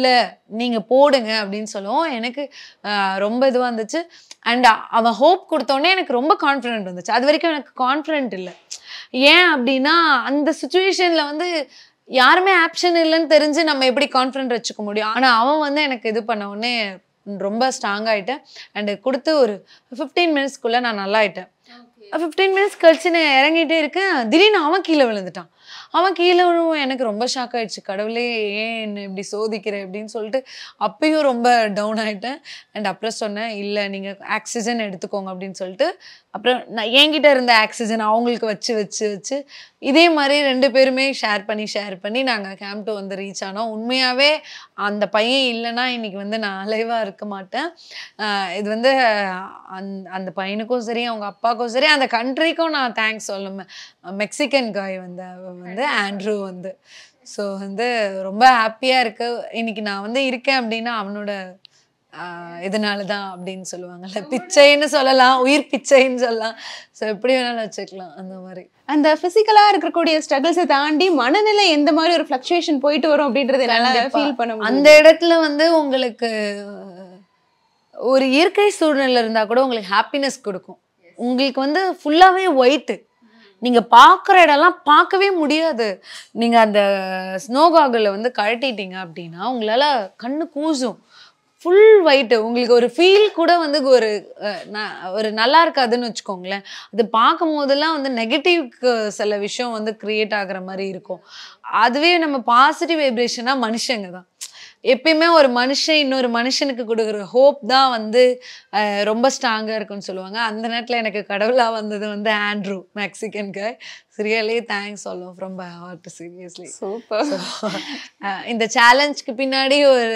நீங்க போடுங்க அப்படின்னு சொல்லுவோம் எனக்கு ஆஹ் ரொம்ப இதுவா இருந்துச்சு அண்ட் அவன் ஹோப் கொடுத்தோடனே எனக்கு ரொம்ப கான்ஃபிடென்ட் வந்துச்சு அது வரைக்கும் எனக்கு கான்ஃபிடென்ட் இல்லை ஏன் அப்படின்னா அந்த சுச்சுவேஷன்ல வந்து யாருமே ஆப்ஷன் இல்லைன்னு தெரிஞ்சு நம்ம எப்படி கான்ஃபிடென்ட் வச்சுக்க முடியும் ஆனா அவன் வந்து எனக்கு இது பண்ண உடனே ரொம்ப ஸ்ட்ராங் ஆயிட்டேன் அண்ட் கொடுத்து ஒரு ஃபிஃப்டீன் மினிட்ஸ்க்குள்ள நான் நல்லா ஆயிட்டேன் ஃபிஃப்டீன் மினிட்ஸ் கழிச்சு நான் இறங்கிட்டே இருக்கேன் திடீர்னு அவன் கீழே விழுந்துட்டான் அவன் கீழே விழுவும் எனக்கு ரொம்ப ஷாக் ஆயிடுச்சு கடவுளே ஏன் என்ன இப்படி சோதிக்கிற அப்படின்னு சொல்லிட்டு அப்பயும் ரொம்ப டவுன் ஆயிட்டேன் அண்ட் அப்புறம் சொன்னேன் இல்லை நீங்கள் ஆக்சிஜன் எடுத்துக்கோங்க அப்படின்னு சொல்லிட்டு அப்புறம் நான் என்கிட்ட இருந்த ஆக்சிஜன் அவங்களுக்கு வச்சு வச்சு வச்சு இதே மாதிரி ரெண்டு பேருமே ஷேர் பண்ணி ஷேர் பண்ணி நாங்கள் கேம்ப் வந்து ரீச் ஆனோம் உண்மையாகவே அந்த பையன் இல்லைன்னா இன்னைக்கு வந்து நான் அலைவாக இருக்க மாட்டேன் ஆஹ் இது வந்து அந் அந்த பையனுக்கும் சரி அவங்க அப்பாவுக்கும் சரி அந்த கண்ட்ரிக்கும் நான் தேங்க்ஸ் சொல்லணும் மெக்சிகன் காய் வந்து அவன் வந்து ஆண்ட்ரூ வந்து ஸோ வந்து ரொம்ப ஹாப்பியாக இருக்கு இன்னைக்கு நான் வந்து இருக்கேன் அப்படின்னா அவனோட ஆஹ் இதனால தான் அப்படின்னு சொல்லுவாங்கல்ல பிச்சைன்னு சொல்லலாம் உயிர் பிச்சைன்னு சொல்லலாம் ஸோ எப்படி வேணாலும் வச்சுக்கலாம் அந்த மாதிரி அந்த பிசிக்கலா இருக்கக்கூடிய ஸ்ட்ரகிள்ஸை தாண்டி மனநிலை எந்த மாதிரி ஒரு ஃபிளக்சுவேஷன் போயிட்டு வரும் அப்படின்றது என்னால கண்டிப்பா. ஃபீல் பண்ண முடியும் அந்த இடத்துல வந்து உங்களுக்கு ஒரு இயற்கை சூழ்நிலை இருந்தா கூட உங்களுக்கு ஹாப்பினஸ் கொடுக்கும் உங்களுக்கு வந்து ஃபுல்லாவே ஒயிட்டு நீங்க பார்க்குற இடம்லாம் பார்க்கவே முடியாது நீங்க அந்த ஸ்னோ காகுல வந்து கழட்டிட்டீங்க அப்படின்னா உங்களால கண்ணு கூசும் ஃபுல் ஒயிட்டு உங்களுக்கு ஒரு ஃபீல் கூட வந்து ஒரு அஹ், ந- ஒரு நல்லா இருக்காதுன்னு வச்சுக்கோங்களேன் அது பார்க்கும் போதெல்லாம் வந்து நெகட்டிவ்க்கு சில விஷயம் வந்து கிரியேட் ஆகுற மாதிரி இருக்கும் அதுவே நம்ம பாசிட்டிவ் வைப்ரேஷனாக மனுஷங்க தான் எப்பயுமே ஒரு மனுஷன் இன்னொரு மனுஷனுக்கு கொடுக்குற ஹோப் தான் வந்து அஹ், ரொம்ப ஸ்ட்ராங்காக இருக்கும்னு சொல்லுவாங்க அந்த நேரத்தில் எனக்கு கடவுளாக வந்தது வந்து Andrew Mexican guy really thanks சொல்லும் from by heart seriously super இந்த சேலஞ்சுக்கு பின்னாடி ஒரு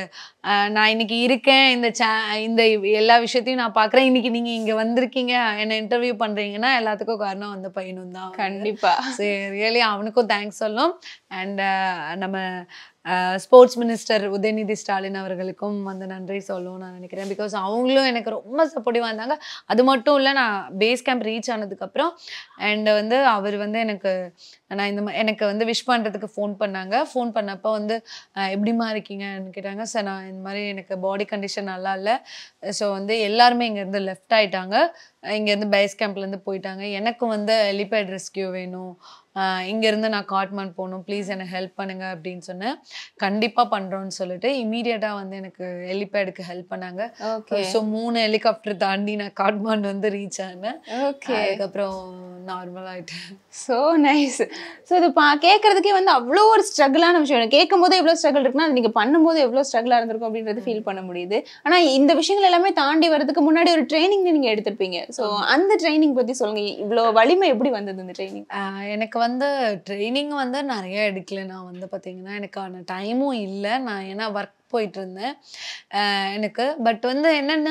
அஹ், நான் இன்னைக்கு இருக்கேன் இந்த சே இந்த எல்லா விஷயத்தையும் நான் பார்க்குறேன் இன்னைக்கு நீங்கள் இங்கே வந்திருக்கீங்க என்னை இன்டர்வியூ பண்ணுறீங்கன்னா எல்லாத்துக்கும் காரணம் அந்த பையனும் தான் கண்டிப்பா சரி ரியலி அவனுக்கும் தேங்க்ஸ் சொல்லணும் அண்ட் நம்ம ஸ்போர்ட்ஸ் மினிஸ்டர் உதயநிதி ஸ்டாலின் அவர்களுக்கும் வந்து நன்றி சொல்லணும்னு நான் நினைக்கிறேன் பிகாஸ் அவங்களும் எனக்கு ரொம்ப சப்போர்ட்டிவாக இருந்தாங்க அது மட்டும் இல்லை நான் பேஸ் கேம்ப் ரீச் ஆனதுக்கப்புறம் அண்ட் வந்து அவர் வந்து எனக்கு நான் இந்த மா- எனக்கு வந்து விஷ் பண்ணுறதுக்கு ஃபோன் பண்ணாங்க ஃபோன் பண்ணப்போ வந்து அஹ், எப்படிம்மா இருக்கீங்கன்னு கேட்டாங்க சார் நான் இந்த மாதிரி எனக்கு பாடி கண்டிஷன் நல்லா இல்லை ஸோ வந்து எல்லாருமே இங்கேருந்து லெஃப்ட் ஆயிட்டாங்க இங்கேருந்து பேஸ் கேம்ப்லேருந்து போயிட்டாங்க எனக்கு வந்து எலிபேட் ரெஸ்கியூ வேணும் ஆஹ் இங்கேருந்து நான் காட்மாண்ட் போகணும் ப்ளீஸ் எனக்கு ஹெல்ப் பண்ணுங்க அப்படின்னு சொன்னேன் கண்டிப்பாக பண்ணுறோன்னு சொல்லிட்டு இமீடியட்டாக வந்து எனக்கு ஹெலிபேடுக்கு ஹெல்ப் பண்ணாங்க ஓகே ஸோ மூணு ஹெலிகாப்டர் தாண்டி நான் காட்மாண்ட் வந்து ரீச் ஆனேன் ஓகே அதுக்கப்புறம் நார்மல் ஆயிட்டேன் ஸோ நைஸ் ஸோ இது பா கேட்கறதுக்கே வந்து அவ்வளோ ஒரு ஸ்ட்ரகிளான விஷயம் எனக்கு கேட்கும் போது எவ்வளோ ஸ்ட்ரகிள் இருக்குன்னா அது நீங்கள் பண்ணும்போது எவ்வளோ ஸ்ட்ரகிளாக இருந்திருக்கும் அப்படின்றது ஃபீல் பண்ண முடியுது ஆனால் இந்த விஷயங்கள் எல்லாமே தாண்டி வரதுக்கு முன்னாடி ஒரு ட்ரைனிங் நீங்கள் எடுத்திருப்பீங்க ஸோ அந்த ட்ரைனிங் பற்றி சொல்லுங்க இவ்வளோ வலிமை எப்படி வந்தது இந்த ட்ரைனிங் ஆஹ் எனக்கு வந்து ட்ரைனிங் வந்து நிறைய எடுக்கல நான் வந்து பார்த்தீங்கன்னா எனக்கான டைமும் இல்லை நான் ஏன்னா ஒர்க் போயிட்டு இருந்தேன் ஆஹ் எனக்கு பட் வந்து என்னென்னா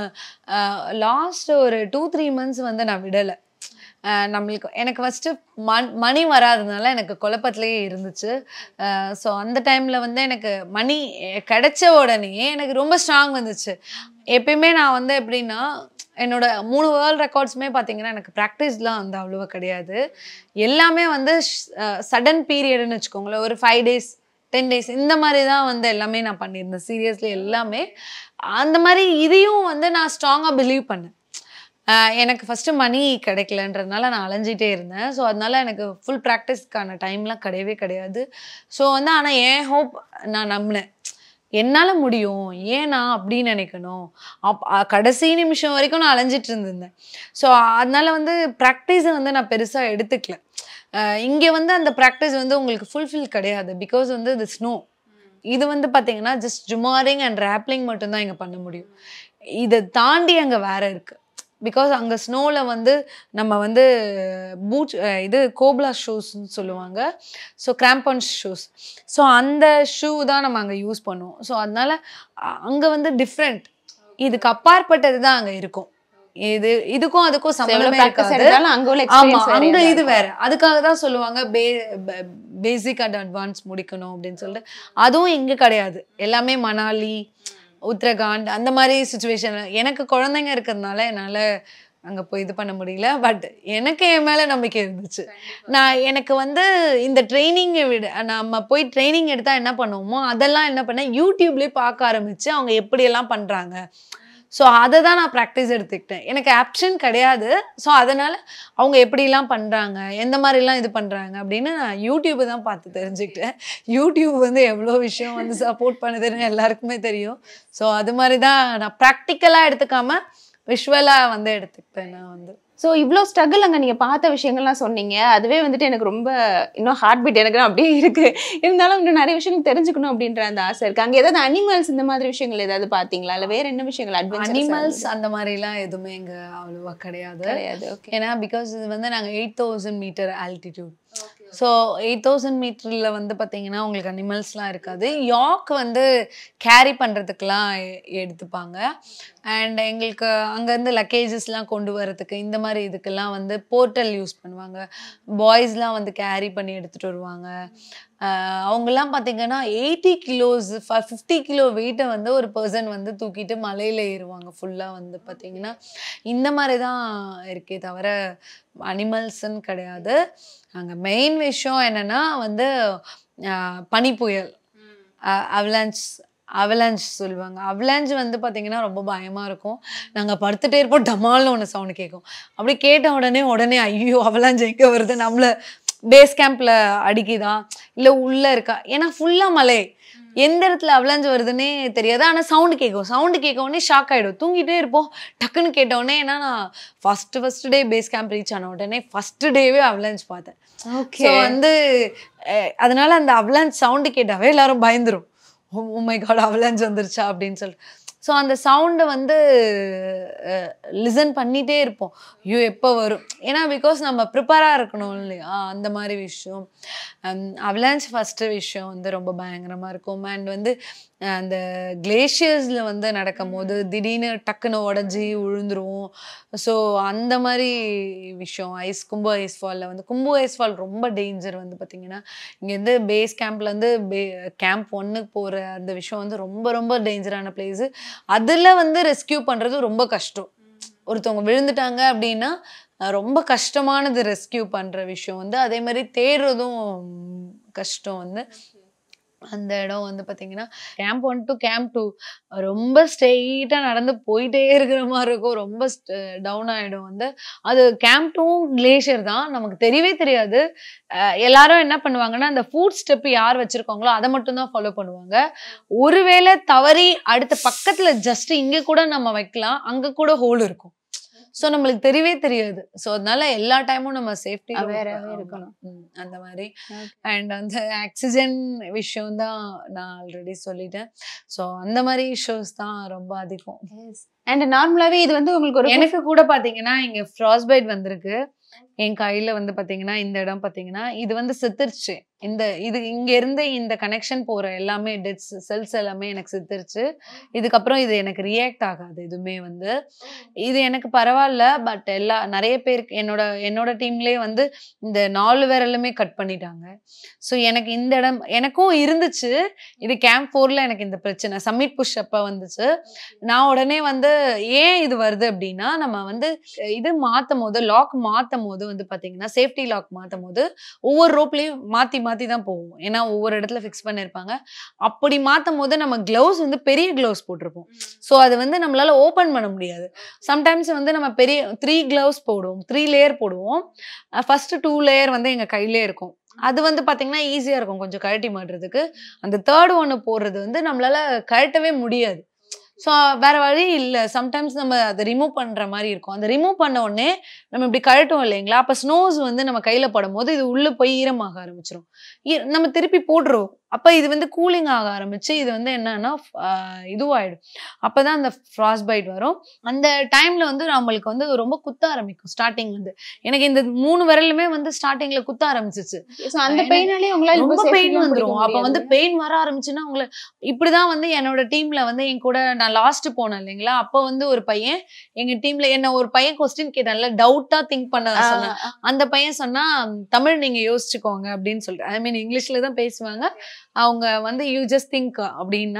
லாஸ்ட் ஒரு டூ த்ரீ மந்த்ஸ் வந்து நான் விடலை ஆஹ் நம்மளுக்கு எனக்கு ஃபஸ்ட்டு மண் மணி வராததுனால எனக்கு குழப்பத்திலேயே இருந்துச்சு ஸோ அந்த டைமில் வந்து எனக்கு மணி கிடைச்ச உடனே எனக்கு ரொம்ப ஸ்ட்ராங் வந்துச்சு எப்பயுமே நான் வந்து எப்படின்னா என்னோட மூணு வேர்ல்ட் ரெக்கார்ட்ஸுமே பார்த்தீங்கன்னா எனக்கு ப்ராக்டிஸ்லாம் வந்து அவ்வளோவா கிடையாது எல்லாமே வந்து சடன் பீரியட்னு வச்சுக்கோங்களேன் ஒரு ஃபைவ் டேஸ் டென் டேஸ் இந்த மாதிரி தான் வந்து எல்லாமே நான் பண்ணியிருந்தேன் சீரியஸ்லி எல்லாமே அந்த மாதிரி இதையும் வந்து நான் ஸ்ட்ராங்காக பிலீவ் பண்ணேன் ஆஹ் எனக்கு ஃபஸ்ட்டு மணி கிடைக்கலன்றதுனால நான் அலைஞ்சிட்டே இருந்தேன் ஸோ அதனால எனக்கு ஃபுல் ப்ராக்டிஸ்க்கான டைம்லாம் கிடையவே கிடையாது ஸோ வந்து ஆனால் என் ஹோப் நான் நம்பினேன் என்னால் முடியும் ஏன் நான் அப்படின்னு நினைக்கணும் அப் அ- கடைசி நிமிஷம் வரைக்கும் நான் அலைஞ்சிட்டு இருந்திருந்தேன் ஸோ அதனால வந்து ப்ராக்டிஸை வந்து நான் பெருசாக எடுத்துக்கல இங்கே வந்து அந்த ப்ராக்டிஸ் வந்து உங்களுக்கு ஃபுல்ஃபில் கிடையாது பிகாஸ் வந்து இது ஸ்னோ இது வந்து பார்த்தீங்கன்னா ஜஸ்ட் ஜுமாரிங் அண்ட் ரேப்லிங் மட்டும்தான் இங்கே பண்ண முடியும் இதை தாண்டி அங்கே வேற இருக்கு பிகாஸ் அங்கே ஸ்னோவில் வந்து நம்ம வந்து பூட் இது கோப்லா ஷூஸ்ன்னு சொல்லுவாங்க ஸோ கிராம்பன் ஷூஸ் ஸோ அந்த ஷூ தான் நம்ம அங்கே யூஸ் பண்ணுவோம் ஸோ அதனால அங்கே வந்து டிஃப்ரெண்ட் இதுக்கு அப்பாற்பட்டது தான் அங்கே இருக்கும் இது இதுக்கும் அதுக்கும் எவ்வளோ சம்மந்தமே ப்ராக்டிஸ் இருக்காது எடுத்தாலும் அங்கே உள்ள ஆமா எக்ஸ்பீரியன்ஸ் அங்க வேற இது வேற அதுக்காக தான் சொல்லுவாங்க பே பேசிக் அண்ட் அட்வான்ஸ் முடிக்கணும் அப்படின்னு சொல்லிட்டு அதுவும் இங்க கிடையாது எல்லாமே மணாலி உத்தரகாண்ட் அந்த மாதிரி சுச்சுவேஷன் எனக்கு குழந்தைங்க இருக்கிறதுனால என்னால அங்க போய் இது பண்ண முடியல பட் எனக்கு என் மேல நம்பிக்கை இருந்துச்சு நான் எனக்கு வந்து இந்த ட்ரைனிங்கை விட நம்ம போய் ட்ரைனிங் எடுத்தா என்ன பண்ணுவோமோ அதெல்லாம் என்ன பண்ணேன் யூடியூப்லேயே பார்க்க ஆரம்பிச்சு அவங்க எப்படியெல்லாம் பண்றாங்க ஸோ அதை தான் நான் ப்ராக்டிஸ் எடுத்துக்கிட்டேன் எனக்கு ஆப்ஷன் கிடையாது ஸோ அதனால அவங்க எப்படிலாம் பண்ணுறாங்க எந்த மாதிரிலாம் இது பண்ணுறாங்க அப்படின்னு நான் யூடியூப்பை தான் பார்த்து தெரிஞ்சுக்கிட்டேன் யூடியூப் வந்து எவ்வளோ விஷயம் வந்து சப்போர்ட் பண்ணுதுன்னு எல்லாருக்குமே தெரியும் ஸோ அது மாதிரி தான் நான் ப்ராக்டிக்கலாக எடுத்துக்காம விஷுவலாக வந்து எடுத்துக்கிட்டேன் நான் வந்து ஸோ இவ்வளோ ஸ்ட்ரகிள் அங்கே நீங்கள் பார்த்த விஷயங்கள்லாம் சொன்னீங்க அதுவே வந்துட்டு எனக்கு ரொம்ப இன்னும் ஹார்ட் பீட் எனக்கு அப்படியே இருக்கு இருந்தாலும் இன்னும் நிறைய விஷயங்கள் தெரிஞ்சுக்கணும் அப்படின்ற அந்த ஆசை இருக்கு அங்கே ஏதாவது அனிமல்ஸ் இந்த மாதிரி விஷயங்கள் ஏதாவது பார்த்தீங்களா இல்லை வேற என்ன விஷயங்கள் அட்வென்ச்சர் அனிமல்ஸ் அந்த மாதிரிலாம் எதுவுமே இங்கே அவ்வளோவா கிடையாது கிடையாது ஓகே ஏன்னா பிகாஸ் இது வந்து நாங்கள் eight thousand metre altitude so eight thousand மீட்டரில் வந்து பார்த்தீங்கன்னா உங்களுக்கு அனிமல்ஸ்லாம் இருக்காது யாக் வந்து கேரி பண்ணுறதுக்கெலாம் எடுத்துப்பாங்க அண்ட் எங்களுக்கு அங்கேருந்து லக்கேஜஸ்லாம் கொண்டு வரதுக்கு இந்த மாதிரி இதுக்கெல்லாம் வந்து போர்ட்டல் யூஸ் பண்ணுவாங்க பாய்ஸ்லாம் வந்து கேரி பண்ணி எடுத்துகிட்டு வருவாங்க ஆஹ் அவங்கெல்லாம் பார்த்தீங்கன்னா எயிட்டி கிலோஸ் ஃபிஃப்டி கிலோ வெயிட்டை வந்து ஒரு பர்சன் வந்து தூக்கிட்டு மலையில் ஏறுவாங்க ஃபுல்லாக வந்து பார்த்தீங்கன்னா இந்த மாதிரி தான் இருக்கே தவிர அனிமல்ஸ்ன்னு கிடையாது அங்கே மெயின் விஷயம் என்னென்னா வந்து ஆஹ் பனிப்புயல் அவலான்ஸ் அவலான்ச் சொல்லுவாங்க அவலான்ச் வந்து பார்த்தீங்கன்னா ரொம்ப பயமாக இருக்கும் நாங்கள் படுத்துட்டே இருப்போம் டமால்னு ஒன்று சவுண்டு கேட்கும் அப்படி கேட்ட உடனே உடனே ஐயோ அவலான்ச் எங்கே வருது நம்மள பேஸ் கேம்பில் அடிக்குதா இல்லை உள்ளே இருக்கா ஏன்னா ஃபுல்லாக மலை எந்த இடத்துல அவலாஞ்சு வருதுன்னே தெரியாது ஆனால் சவுண்டு கேட்கும் சவுண்டு கேட்க உடனே ஷாக் ஆகிடும் தூங்கிட்டே இருப்போம் டக்குன்னு கேட்ட உடனே ஏன்னா நான் first first day base camp reach ஆன உடனே ஃபஸ்ட்டு டேவே அவலாஞ்ச் பார்த்தேன் ஓகே ஸோ வந்து அஹ், அதனால அந்த அவலாஞ்ச் சவுண்டு கேட்டாவே எல்லாரும் பயந்துரும் உமை காட் அவலாஞ்ச் வந்துருச்சா அப்படின்னு சொல்லிட்டு ஸோ அந்த சவுண்டை வந்து லிசன் பண்ணிட்டே இருப்போம் ஐயோ எப்போ வரும் ஏன்னா பிகாஸ் நம்ம ப்ரிப்பேராக இருக்கணும் இல்லையா அந்த மாதிரி விஷயம் அவலாஞ்ச் ஃபஸ்ட்டு விஷயம் வந்து ரொம்ப பயங்கரமாக இருக்கும் அண்ட் வந்து அஹ், அந்த கிளேஷியர்ஸில் வந்து நடக்கும் போது திடீர்னு டக்குன்னு உடஞ்சி விழுந்துரும் ஸோ அந்த மாதிரி விஷயம் ஐஸ் கும்பு ஐஸ் ஃபாலில் வந்து கும்பு ஐஸ் ஃபால் ரொம்ப டேஞ்சர் வந்து பார்த்தீங்கன்னா இங்கேருந்து பேஸ் கேம்ப்லேருந்து பே கேம்ப் ஒன்றுக்கு போகிற அந்த விஷயம் வந்து ரொம்ப ரொம்ப டேஞ்சரான பிளேஸு அதில் வந்து ரெஸ்கியூ பண்ணுறது ரொம்ப கஷ்டம் ஒருத்தவங்க விழுந்துட்டாங்க அப்படின்னா அஹ், ரொம்ப கஷ்டமானது ரெஸ்கியூ பண்ணுற விஷயம் வந்து அதே மாதிரி தேடுறதும் கஷ்டம் வந்து அந்த இடம் வந்து பார்த்தீங்கன்னா camp one to camp two ரொம்ப ஸ்ட்ரெயிட்டாக நடந்து போயிட்டே இருக்கிற மாதிரி இருக்கும் ரொம்ப டவுன் ஆகிடும் வந்து அது கேம்ப் டூவும் கிளேஷியர் தான் நமக்கு தெரியவே தெரியாது அஹ் எல்லாரும் என்ன பண்ணுவாங்கன்னா அந்த ஃபுட் ஸ்டெப் யார் வச்சிருக்காங்களோ அதை மட்டும் தான் ஃபாலோ பண்ணுவாங்க ஒருவேளை தவறி அடுத்த பக்கத்துல ஜஸ்ட் இங்க கூட நம்ம வைக்கலாம் அங்க கூட ஹோல் இருக்கும் ஸோ நம்மளுக்கு தெரியவே தெரியாது ஸோ அதனால எல்லா டைமும் நம்ம சேஃப்டி Aware-ஆவே இருக்கணும். அந்த மாதிரி Okay. அண்ட் அந்த ஆக்சிஜன் விஷயம் தான் நான் ஆல்ரெடி சொல்லிட்டேன் ஸோ அந்த மாதிரி இஷ்யூஸ் தான் ரொம்ப அதிகம் அண்ட் நார்மலாவே இது வந்து உங்களுக்கு ஒரு எனக்கு கூட பாத்தீங்கன்னா இங்க ஃப்ராஸ்பைட் வந்திருக்கு என் கையில வந்து பாத்தீங்கன்னா இந்த இடம் பாத்தீங்கன்னா இது வந்து செத்துருச்சு இந்த இது இங்க இருந்து இந்த கனெக்ஷன் போற எல்லாமே டெட் செல்ஸ் எல்லாமே எனக்கு செத்துருச்சு இதுக்கப்புறம் இது எனக்கு ரியாக்ட் ஆகாது எதுவுமே வந்து இது எனக்கு பரவாயில்ல பட் எல்லா நிறைய பேருக்கு என்னோட என்னோட டீம்லயே வந்து இந்த நாலு விரலுமே கட் பண்ணிட்டாங்க ஸோ எனக்கு இந்த இடம் எனக்கும் இருந்துச்சு இது கேம்ப் ஃபோர்ல எனக்கு இந்த பிரச்சனை சம்மிட் புஷ் அப்ப வந்துச்சு நான் உடனே வந்து ஏன் இது வருது அப்படின்னா நம்ம வந்து இது மாத்தும் போது லாக் மாத்தும் போது வந்து பாத்தீங்கன்னா சேஃப்டி லாக் மாத்தும் போது ஒவ்வொரு ரோப்லயும் மாத்தி மாத்தி தான் போவோம் ஏன்னா ஒவ்வொரு இடத்துல ஃபிக்ஸ் பண்ணிருப்பாங்க அப்படி மாத்தும் போது நம்ம க்ளவுஸ் வந்து பெரிய க்ளவுஸ் போட்டிருப்போம் ஸோ அது வந்து நம்மளால ஓப்பன் பண்ண முடியாது சம்டைம்ஸ் வந்து நம்ம பெரிய த்ரீ க்ளவுஸ் போடுவோம் த்ரீ லேயர் போடுவோம் ஃபர்ஸ்ட் டூ லேயர் வந்து எங்க கையிலே இருக்கும் அது வந்து பாத்தீங்கன்னா ஈஸியா இருக்கும் கொஞ்சம் கழட்டி மாட்டுறதுக்கு அந்த தேர்ட் ஒன்று போடுறது வந்து நம்மளால கழட்டவே முடியாது ஸோ வேற வழி இல்லை சம்டைம்ஸ் நம்ம அதை ரிமூவ் பண்ற மாதிரி இருக்கும் அந்த ரிமூவ் பண்ண உடனே நம்ம இப்படி கழட்டும் இல்லைங்களா அப்போ ஸ்னோஸ் வந்து நம்ம கையில படும் போது இது உள்ள போய் ஈரமாக ஆரம்பிச்சிரும் ஈ- நம்ம திருப்பி போடுறோம் அப்போ இது வந்து கூலிங் ஆக ஆரம்பிச்சு இது வந்து என்னன்னா ஆஹ் இதுவாயிடும் அப்பதான் அந்த ஃப்ராஸ்ட் பைட் வரும் அந்த டைம்ல வந்து நம்மளுக்கு வந்து ரொம்ப குத்த ஆரம்பிக்கும் ஸ்டார்டிங் வந்து எனக்கு இந்த மூணு விரலுமே வந்து ஸ்டார்டிங்ல குத்த ஆரம்பிச்சிச்சு So, அந்த பெயினாலே உங்களால ரொம்ப இவ்வளவு பெயின் safety-லாம் வந்துரும் பிடிக்க அப்ப வந்து முடியாது. பெயின் வர ஆரம்பிச்சுன்னா உங்களை இப்படிதான் வந்து என்னோட டீம்ல வந்து என் கூட நான் லாஸ்ட் போனேன் இல்லைங்களா அப்ப வந்து ஒரு பையன் எங்க டீம்ல என்ன ஒரு பையன் கொஸ்டின் கேட்டான்ல டவுட்டா திங்க் பண்ண ஆ, சொன்னேன் அந்த பையன் சொன்னா தமிழ் நீங்க யோசிச்சுக்கோங்க அப்படின்னு சொல்லிட்டு ஐ மீன் இங்கிலீஷ்ல தான் பேசுவாங்க அவங்க வந்து யூ ஜஸ்ட் திங்க் அப்படின்னா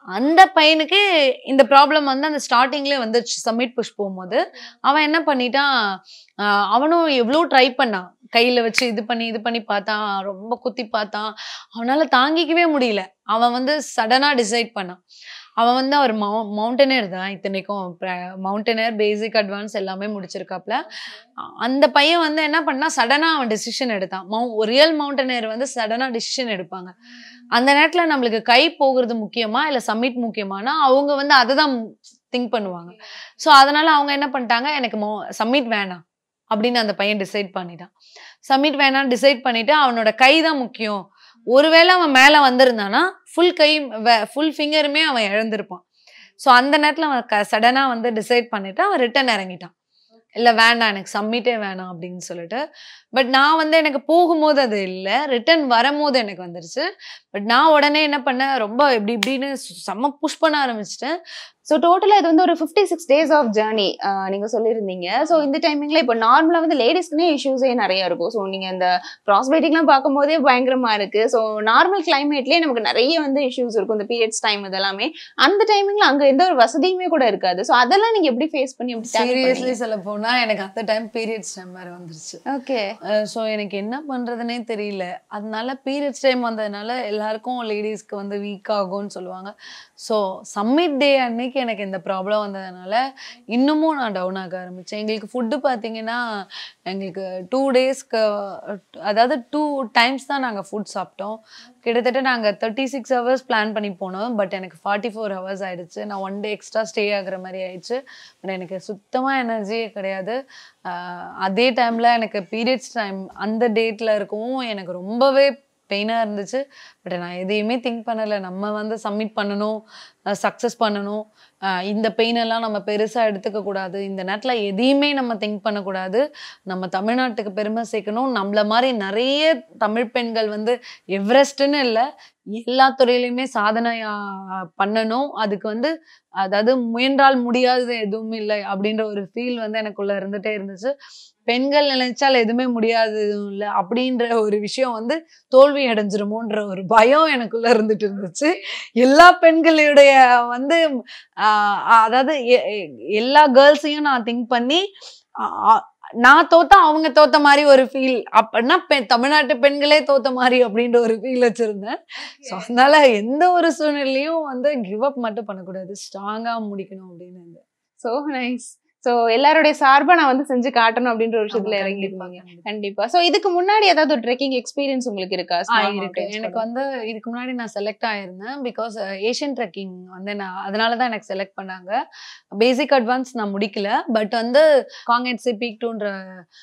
அந்த பையனுக்கு இந்த ப்ராப்ளம் வந்து அந்த ஸ்டார்டிங்லேயே வந்துருச்சு சப்மிட் புஷ் போகும்போது அவன் என்ன பண்ணிட்டான் ஆஹ் அவனும் எவ்வளோ ட்ரை பண்ணான் கையில் வச்சு இது பண்ணி இது பண்ணி பார்த்தான் ரொம்ப குத்தி பார்த்தான் அவனால தாங்கிக்கவே முடியல அவன் வந்து சடனாக டிசைட் பண்ணான் அவன் வந்து அவர் மவு மவுண்டனர் தான் இத்தனைக்கும் மவுண்டனர் பேசிக் அட்வான்ஸ் எல்லாமே முடிச்சிருக்காப்ல அ- அந்த பையன் வந்து என்ன பண்ணா சடனாக அவன் டெசிஷன் எடுத்தான் மவு ரியல் மவுண்டனர் வந்து சடனாக டெசிஷன் எடுப்பாங்க அந்த நேரத்தில் நம்மளுக்கு கை போகிறது முக்கியமா இல்லை சப்மிட் முக்கியமானா அவங்க வந்து அதை தான் திங்க் பண்ணுவாங்க ஸோ அதனால அவங்க என்ன பண்ணிட்டாங்க எனக்கு மோ சப்மிட் வேணாம் அப்படின்னு அந்த பையன் டிசைட் பண்ணிட்டான் சப்மிட் வேணாம் டிசைட் பண்ணிட்டு அவனோட கை தான் முக்கியம் ஒருவேளை அவன் மேலே வந்திருந்தானா ஃபுல் கை ஃபுல் ஃபிங்கருமே அவன் இழந்திருப்பான் ஸோ அந்த நேரத்தில் அவன் க சடனாக வந்து டிசைட் பண்ணிட்டு அவன் ரிட்டன் இறங்கிட்டான் இல்லை வேண்டாம் எனக்கு சப்மிட்டே வேணாம் அப்படின்னு சொல்லிட்டு பட் நான் வந்து எனக்கு போகும்போது அது இல்லை ரிட்டன் வரும்போது எனக்கு வந்துருச்சு பட் நான் உடனே என்ன பண்ணேன் ரொம்ப இப்படி இப்படின்னு செம்ம புஷ் பண்ண ஆரம்பிச்சிட்டேன் ஸோ டோட்டலாக இது வந்து ஒரு fifty six days of journey நீங்க சொல்லியிருந்தீங்க ஸோ இந்த டைமிங்ல இப்போ நார்மலாக வந்து லேடிஸ்க்குனே இஷ்யூஸே நிறைய இருக்கும் ஸோ நீங்க இந்த கிராஸ் பைட்டிங்லாம் பார்க்கும்போதே பயங்கரமா இருக்கு ஸோ நார்மல் கிளைமேட்லேயே நமக்கு நிறைய வந்து இஷ்யூஸ் இருக்கும் இந்த பீரியட்ஸ் டைம் இதெல்லாமே அந்த டைமிங்ல அங்க எந்த ஒரு வசதியுமே கூட இருக்காது ஸோ அதெல்லாம் நீங்க எப்படி ஃபேஸ் பண்ணி எப்படி சீரியஸ்லி சொல்ல போனா எனக்கு அந்த டைம் பீரியட்ஸ் டைம் வேறு வந்துருச்சு ஓகே ஸோ எனக்கு என்ன பண்ணுறதுனே தெரியல அதனால பீரியட்ஸ் டைம் வந்ததுனால எல்லாருக்கும் லேடிஸ்க்கு வந்து வீக் ஆகும்னு சொல்லுவாங்க ஸோ சம்மிட் டே அன்னைக்கு எனக்கு இந்த ப்ராப்ளம் வந்ததுனால இன்னமும் நான் டவுன் ஆக ஆரம்பித்தேன் எங்களுக்கு ஃபுட்டு பார்த்தீங்கன்னா எங்களுக்கு டூ டேஸ்க்கு அதாவது டூ டைம்ஸ் தான் நாங்கள் ஃபுட் சாப்பிட்டோம் கிட்டத்தட்ட நாங்கள் தேர்ட்டி சிக்ஸ் ஹவர்ஸ் பிளான் பண்ணி போனோம் பட் எனக்கு ஃபார்ட்டி ஃபோர் ஹவர்ஸ் ஆயிடுச்சு நான் ஒன் டே எக்ஸ்ட்ரா ஸ்டே ஆகுற மாதிரி ஆயிடுச்சு பட் எனக்கு சுத்தமாக எனர்ஜியே கிடையாது ஆஹ் அதே டைமில் எனக்கு பீரியட்ஸ் டைம் அந்த டேட்டில் இருக்கவும் எனக்கு ரொம்பவே பெயினாக இருந்துச்சு பட் நான் எதையுமே திங்க் பண்ணலை நம்ம வந்து சப்மிட் பண்ணணும் சக்ஸஸ் பண்ணணும் ஆஹ் இந்த பெயின் எல்லாம் நம்ம பெருசாக எடுத்துக்க கூடாது இந்த நேரத்தில் எதையுமே நம்ம திங்க் பண்ணக்கூடாது நம்ம தமிழ்நாட்டுக்கு பெருமை சேர்க்கணும் நம்மள மாதிரி நிறைய தமிழ் பெண்கள் வந்து எவரெஸ்ட்னு இல்லை எல்லா துறையிலையுமே சாதனை ஆஹ் பண்ணணும் அதுக்கு வந்து அதாவது முயன்றால் முடியாதது எதுவும் இல்லை அப்படின்ற ஒரு ஃபீல் வந்து எனக்குள்ள இருந்துட்டே இருந்துச்சு பெண்கள் நினைச்சால் எதுவுமே முடியாது எதுவும் இல்லை அப்படின்ற ஒரு விஷயம் வந்து தோல்வி அடைஞ்சிருமோன்ற ஒரு பயம் எனக்குள்ள இருந்துட்டு இருந்துச்சு எல்லா பெண்களுடைய வந்து ஆஹ் அதாவது எ- எ- எல்லா கேர்ள்ஸையும் நான் திங்க் பண்ணி ஆ- ஆ- நான் தோத்தா அவங்க தோத்த மாதிரி ஒரு ஃபீல் அப்படின்னா பெ- தமிழ்நாட்டு பெண்களே தோத்த மாதிரி அப்படின்ற ஒரு ஃபீல் வச்சிருந்தேன் ஸோ அதனால எந்த ஒரு சூழ்நிலையும் வந்து கிவ் அப் மட்டும் பண்ணக்கூடாது ஸ்ட்ராங்கா முடிக்கணும் அப்படின்னு இருந்தேன். ஸோ நைஸ் ஸோ எல்லாருடைய சார்பா நான் வந்து செஞ்சு காட்டணும் அப்படின்ற ஒரு விஷயத்துல ஆமா, இறங்கி கண்டிப்பா, இருந்தீங்க கண்டிப்பா. கண்டிப்பா ஸோ இதுக்கு முன்னாடி ஏதாவது ஒரு ட்ரெக்கிங் எக்ஸ்பீரியன்ஸ் உங்களுக்கு இருக்கா ஆ, Small இருக்கு mountains எனக்கு கூட? வந்து இதுக்கு முன்னாடி நான் செலக்ட் ஆயிருந்தேன் பிகாஸ் ஏஷியன் ட்ரெக்கிங் வந்து நான் அதனால தான் எனக்கு செலக்ட் பண்ணாங்க பேசிக் அட்வான்ஸ் நான் முடிக்கல பட் வந்து காங்கெட்ஸி பீக் டூன்ற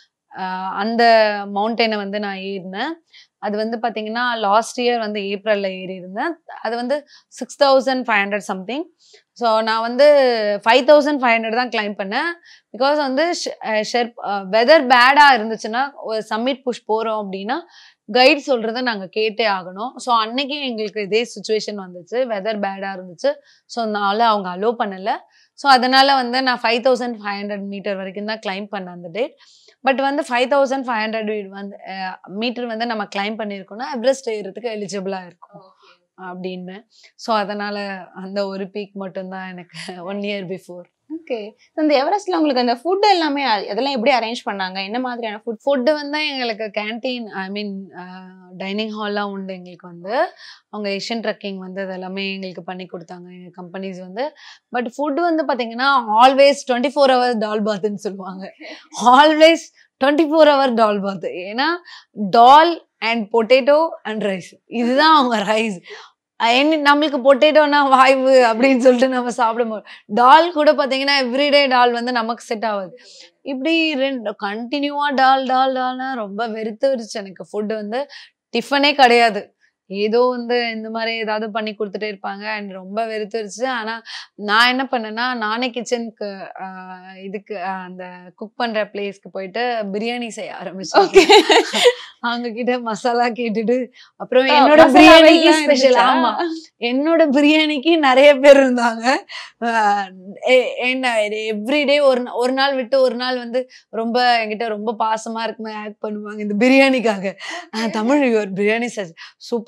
அந்த மவுண்டனை வந்து நான் ஏறினேன் அது வந்து பார்த்தீங்கன்னா லாஸ்ட் இயர் வந்து ஏப்ரலில் ஏறி இருந்தேன் அது வந்து six thousand five hundred something so நான் வந்து ஃபைவ் தௌசண்ட் ஃபைவ் ஹண்ட்ரட் தான் கிளைம் பண்ணேன் பிகாஸ் வந்து ஷெர்ப் வெதர் பேடாக இருந்துச்சுன்னா ஒரு சம்மிட் புஷ் போகிறோம் அப்படின்னா கைட் சொல்கிறத நாங்கள் கேட்டே ஆகணும் ஸோ அன்னைக்கு எங்களுக்கு இதே சுச்சுவேஷன் வந்துச்சு வெதர் பேடாக இருந்துச்சு ஸோ அதனால அவங்க அலோ பண்ணலை ஸோ அதனால வந்து நான் five thousand five hundred meter வரைக்கும் தான் கிளைம் பண்ணேன் அந்த டேட் பட் வந்து ஃபைவ் தௌசண்ட் ஃபைவ் ஹண்ட்ரட் வந்து மீட்டர் வந்து நம்ம கிளைம் பண்ணியிருக்கோம்னா எவரெஸ்ட் ஏறுறதுக்கு எலிஜிபிளாக இருக்கும் அப்படின்னு ஸோ அதனால அந்த ஒரு பீக் மட்டும்தான் எனக்கு ஒன் இயர் பிஃபோர் ஓகே இந்த எவரெஸ்ட்ல உங்களுக்கு அந்த ஃபுட் எல்லாமே அது- அதெல்லாம் எப்படி அரேஞ்ச் பண்ணாங்க என்ன மாதிரியான ஃபுட் ஃபுட்டு வந்து எங்களுக்கு கேன்டீன் ஐ மீன் டைனிங் ஹால்லாம் உண்டு எங்களுக்கு வந்து அவங்க ஏஷியன் ட்ரக்கிங் வந்து அது எல்லாமே எங்களுக்கு பண்ணி கொடுத்தாங்க எங்கள் கம்பெனிஸ் வந்து பட் ஃபுட் வந்து பார்த்தீங்கன்னா always twenty four hours dal பாத்துன்னு சொல்லுவாங்க always twenty four hour dal bhat ஏன்னா dal and potato and rice இதுதான் அவங்க ரைஸ் என்ன நம்மளுக்கு பொட்டேட்டோனா வாய்வு அப்படின்னு சொல்லிட்டு நம்ம சாப்பிட மாட்டோம் டால் கூட பார்த்தீங்கன்னா எவ்ரிடே டால் வந்து நமக்கு செட் ஆகாது இப்படி ரெண்டு கண்டினியூவா டால் டால் டால்னா ரொம்ப வெறுத்துருச்சு எனக்கு ஃபுட்டு வந்து டிஃபனே கிடையாது ஏதோ வந்து இந்த மாதிரி ஏதாவது பண்ணி கொடுத்துட்டே இருப்பாங்க அண்ட் ரொம்ப வெறுத்துருச்சு ஆனா நான் என்ன பண்ணேன்னா நானே கிச்சனுக்கு இதுக்கு ஆஹ் அந்த குக் பண்ற பிளேஸ்க்கு போயிட்டு பிரியாணி செய்ய ஆரம்பிச்சேன் ஓகே அவங்க கிட்ட மசாலா கேட்டுட்டு அப்புறம் ஆ, என்னோட மசாலா பிரியாணிக்கு எல்லாம் ஸ்பெஷல் இருந்துச்சா? ஆமா என்னோட பிரியாணிக்கு நிறைய பேர் இருந்தாங்க ஆஹ் எ- என்ன எவ்ரிடே ஒரு நா- ஒரு நாள் விட்டு ஒரு நாள் வந்து ரொம்ப என்கிட்ட ரொம்ப பாசமா இருக்குமே ஆக்ட் பண்ணுவாங்க இந்த பிரியாணிக்காக ஆஹ் தமிழ் ஒரு பிரியாணி சஜ் super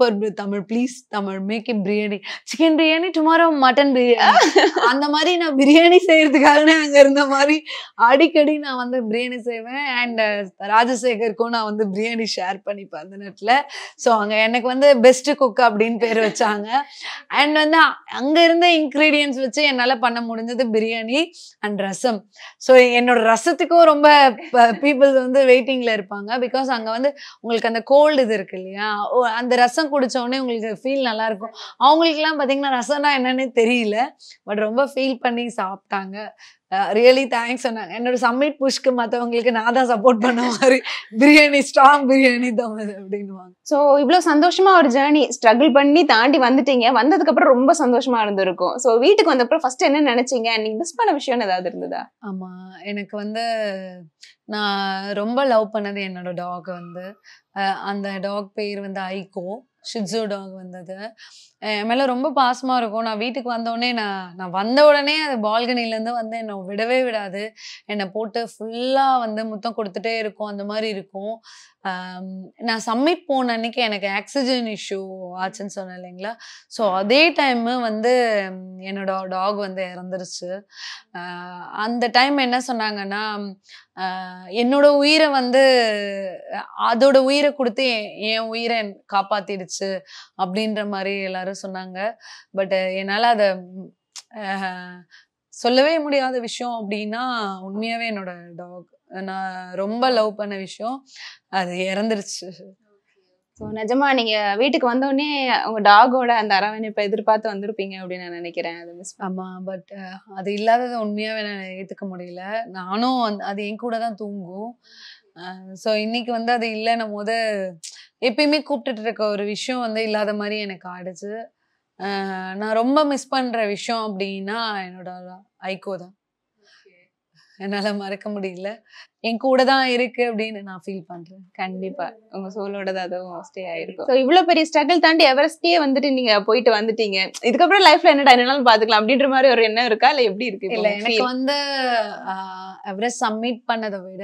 for Tamil please Tamil make it biryani chicken biryani tomorrow mutton biryani அந்த மாதிரி நான் பிரியாணி செய்யறதுக்காகவே அங்க இருந்த மாதிரி அடிக்கடி நான் வந்து பிரியாணி செய்வேன் அண்ட் ராஜசேகருக்கும் நான் வந்து பிரியாணி ஷேர் பண்ணிப்பேன் அந்த நேரத்தில் ஸோ அங்கே எனக்கு வந்து பெஸ்ட் குக் அப்படின்னு பேர் வச்சாங்க அண்ட் வந்து அங்க இருந்த இன்க்ரீடியன்ஸ் வச்சு என்னால் பண்ண முடிஞ்சது பிரியாணி அண்ட் ரசம் ஸோ என்னோட ரசத்துக்கும் ரொம்ப பீப்புள்ஸ் வந்து வெயிட்டிங்ல இருப்பாங்க பிகாஸ் அங்க வந்து உங்களுக்கு அந்த கோல்டு இது இருக்கு இல்லையா ஓ, அந்த ரசம் குடிச்ச உடனே உங்களுக்கு ஃபீல் நல்லா இருக்கும் அவங்களுக்குலாம் பார்த்தீங்கன்னா ரசம்னா என்னன்னே தெரியல பட் ரொம்ப ஃபீல் பண்ணி சாப்பிட்டாங்க ரியலி தேங்க்ஸ் சொன்னாங்க என்னோட சம்மிட் புஷ்க்கு மற்றவங்களுக்கு நான் தான் சப்போர்ட் பண்ண மாதிரி பிரியாணி ஸ்ட்ராங் பிரியாணி தான் அது அப்படின்னுவாங்க ஸோ இவ்வளோ சந்தோஷமா ஒரு ஜேர்னி ஸ்ட்ரகிள் பண்ணி தாண்டி வந்துட்டீங்க வந்ததுக்கு அப்புறம் ரொம்ப சந்தோஷமா இருந்திருக்கும் ஸோ வீட்டுக்கு வந்தப்பறம் ஃபர்ஸ்ட் என்ன நினைச்சீங்க நீங்க மிஸ் பண்ண விஷயம் ஏதாவது இருந்ததா ஆமா எனக்கு வந்து நான் ரொம்ப லவ் பண்ணது என்னோட டாக் வந்து அஹ் அந்த டாக் பேர் வந்து ஐகோ ஷிட்ஸு டாக் வந்தது அஹ் என் மேல ரொம்ப பாசமா இருக்கும் நான் வீட்டுக்கு வந்த உடனே நான் நான் வந்த உடனே அது பால்கனில இருந்து வந்து என்னை விடவே விடாது என்னை போட்டு ஃபுல்லா வந்து முத்தம் கொடுத்துட்டே இருக்கும் அந்த மாதிரி இருக்கும் ஆம், நான் சம்மிட் போன அன்னைக்கு எனக்கு ஆக்சிஜன் இஷ்யூ ஆச்சுன்னு சொன்னேன் இல்லைங்களா ஸோ அதே டைம் வந்து ம், என்னோட டாக் வந்து இறந்துருச்சு ஆஹ் அந்த டைம் என்ன சொன்னாங்கன்னா ஆஹ் என்னோட உயிரை வந்து அஹ் அதோட உயிரை கொடுத்து என் என் உயிரை என் காப்பாத்திடுச்சு அப்படின்ற மாதிரி எல்லாரும் சொன்னாங்க பட் என்னால் அதை சொல்லவே முடியாத விஷயம் அப்படின்னா உண்மையாவே என்னோட டாக் நான் ரொம்ப லவ் பண்ண விஷயம் அது இறந்துருச்சு ஸோ நிஜமா நீங்க வீட்டுக்கு வந்த உடனே உங்க டாகோட அந்த அரவணைப்பை எதிர்பார்த்து வந்திருப்பீங்க அப்படின்னு நான் நினைக்கிறேன் அதை மிஸ் ஆமா பட் அது இல்லாததை உண்மையாவே நான் ஏத்துக்க முடியல நானும் அந்த- அது என் கூட தான் தூங்கும் ஸோ இன்னைக்கு வந்து அது இல்லைன்னும் போது எப்பயுமே கூப்பிட்டுட்டு இருக்க ஒரு விஷயம் வந்து இல்லாத மாதிரி எனக்கு ஆயிடுச்சு அஹ் நான் ரொம்ப மிஸ் பண்ற விஷயம் அப்படின்னா என்னோட ஐகோ தான் என்னால மறக்க முடியல என் கூட தான் இருக்கு அப்படின்னு நான் ஃபீல் பண்றேன் கண்டிப்பா உங்க சோலோட தான் அதுவும் ஸ்டே ஆயிருக்கும் ஸோ இவ்வளவு பெரிய ஸ்ட்ரகிள் தாண்டி எவரெஸ்டே வந்துட்டு நீங்க போயிட்டு வந்துட்டீங்க இதுக்கப்புறம் லைஃப்ல என்னடா என்னனாலும் பாத்துக்கலாம் அப்படின்ற மாதிரி ஒரு எண்ணம் இருக்கா இல்ல எப்படி இருக்கு இல்ல எனக்கு வந்து எவரெஸ்ட் சப்மிட் பண்ணதை விட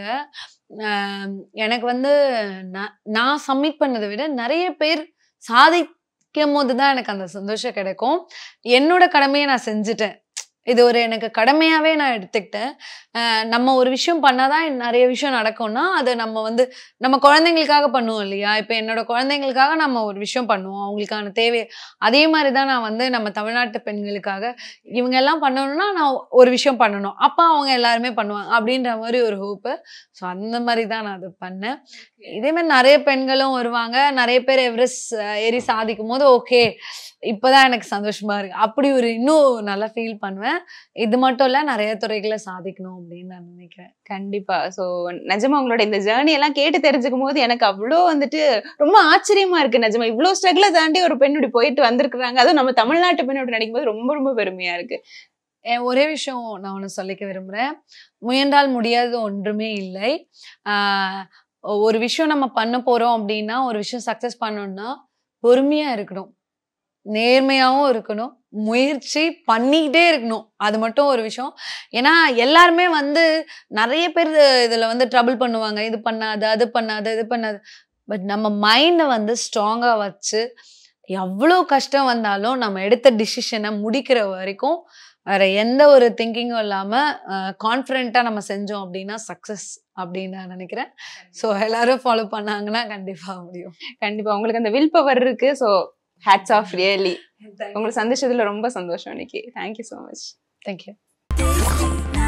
ஆஹ் எனக்கு வந்து நான் நான் சப்மிட் பண்ணதை விட நிறைய பேர் சாதிக்கும் போது தான் எனக்கு அந்த சந்தோஷம் கிடைக்கும் என்னோட கடமையை நான் செஞ்சுட்டேன் இது ஒரு எனக்கு கடமையாவே நான் எடுத்துக்கிட்டேன் ஆஹ் நம்ம ஒரு விஷயம் பண்ணாதான் நிறைய விஷயம் நடக்கும்னா அதை நம்ம வந்து நம்ம குழந்தைங்களுக்காக பண்ணுவோம் இல்லையா இப்போ என்னோட குழந்தைங்களுக்காக நம்ம ஒரு விஷயம் பண்ணுவோம் அவங்களுக்கான தேவை அதே மாதிரி தான் நான் வந்து நம்ம தமிழ்நாட்டு பெண்களுக்காக இவங்க எல்லாம் பண்ணணும்னா நான் ஒரு விஷயம் பண்ணணும் அப்போ அவங்க எல்லாருமே பண்ணுவாங்க அப்படின்ற மாதிரி ஒரு ஹோப்பு ஸோ அந்த மாதிரி தான் நான் அது பண்ணேன் இதே மாதிரி நிறைய பெண்களும் வருவாங்க நிறைய பேர் எவரெஸ்ட் அஹ், ஏறி சாதிக்கும் போது ஓகே இப்போதான் எனக்கு சந்தோஷமா இருக்கு அப்படி ஒரு இன்னும் நல்லா ஃபீல் பண்ணுவேன் இது மட்டும் இல்ல நிறைய துறைகளை சாதிக்கணும் அப்படின்னு நான் நினைக்கிறேன் கண்டிப்பா சோ நிஜமா உங்களோட இந்த ஜேர்னி எல்லாம் கேட்டு தெரிஞ்சுக்கும் போது எனக்கு அவ்வளோ வந்துட்டு ரொம்ப ஆச்சரியமா இருக்கு நிஜமா இவ்வளோ ஸ்ட்ரகிளை தாண்டி ஒரு பெண் இப்படி போயிட்டு வந்திருக்கிறாங்க அதுவும் நம்ம தமிழ்நாட்டு பெண்ணோட நினைக்கும் போது ரொம்ப ரொம்ப பெருமையா இருக்கு என் ஒரே விஷயம் நான் ஒன்று சொல்லிக்க விரும்புகிறேன் முயன்றால் முடியாதது ஒன்றுமே இல்லை ஆஹ் ஒரு விஷயம் நம்ம பண்ண போகிறோம் அப்படின்னா ஒரு விஷயம் சக்ஸஸ் பண்ணணும்னா பொறுமையாக இருக்கணும் நேர்மையாகவும் இருக்கணும் முயற்சி பண்ணிக்கிட்டே இருக்கணும் அது மட்டும் ஒரு விஷயம் ஏன்னா எல்லாருமே வந்து நிறைய பேர் இதில் வந்து ட்ரபிள் பண்ணுவாங்க இது பண்ணாது அது பண்ணாது இது பண்ணாது பட் நம்ம மைண்டை வந்து ஸ்ட்ராங்காக வச்சு எவ்வளோ கஷ்டம் வந்தாலும் நம்ம எடுத்த டிசிஷனை முடிக்கிற வரைக்கும் வேற எந்த ஒரு திங்கிங்கும் இல்லாமல் கான்ஃபிடென்ட்டாக நம்ம செஞ்சோம் அப்படின்னா சக்ஸஸ் அப்படின்னு நான் நினைக்கிறேன் ஸோ எல்லாரும் ஃபாலோ பண்ணாங்கன்னா கண்டிப்பாக முடியும் கண்டிப்பா உங்களுக்கு அந்த வில் பவர் இருக்கு சோ ஹேட்ஸ் ஆஃப் ரியலி உங்களை சந்திச்சதுல ரொம்ப சந்தோஷம் இன்னைக்கு thank you so much thank you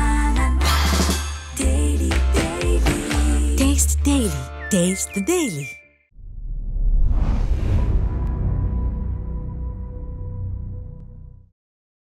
Taste Daily. Taste the Daily.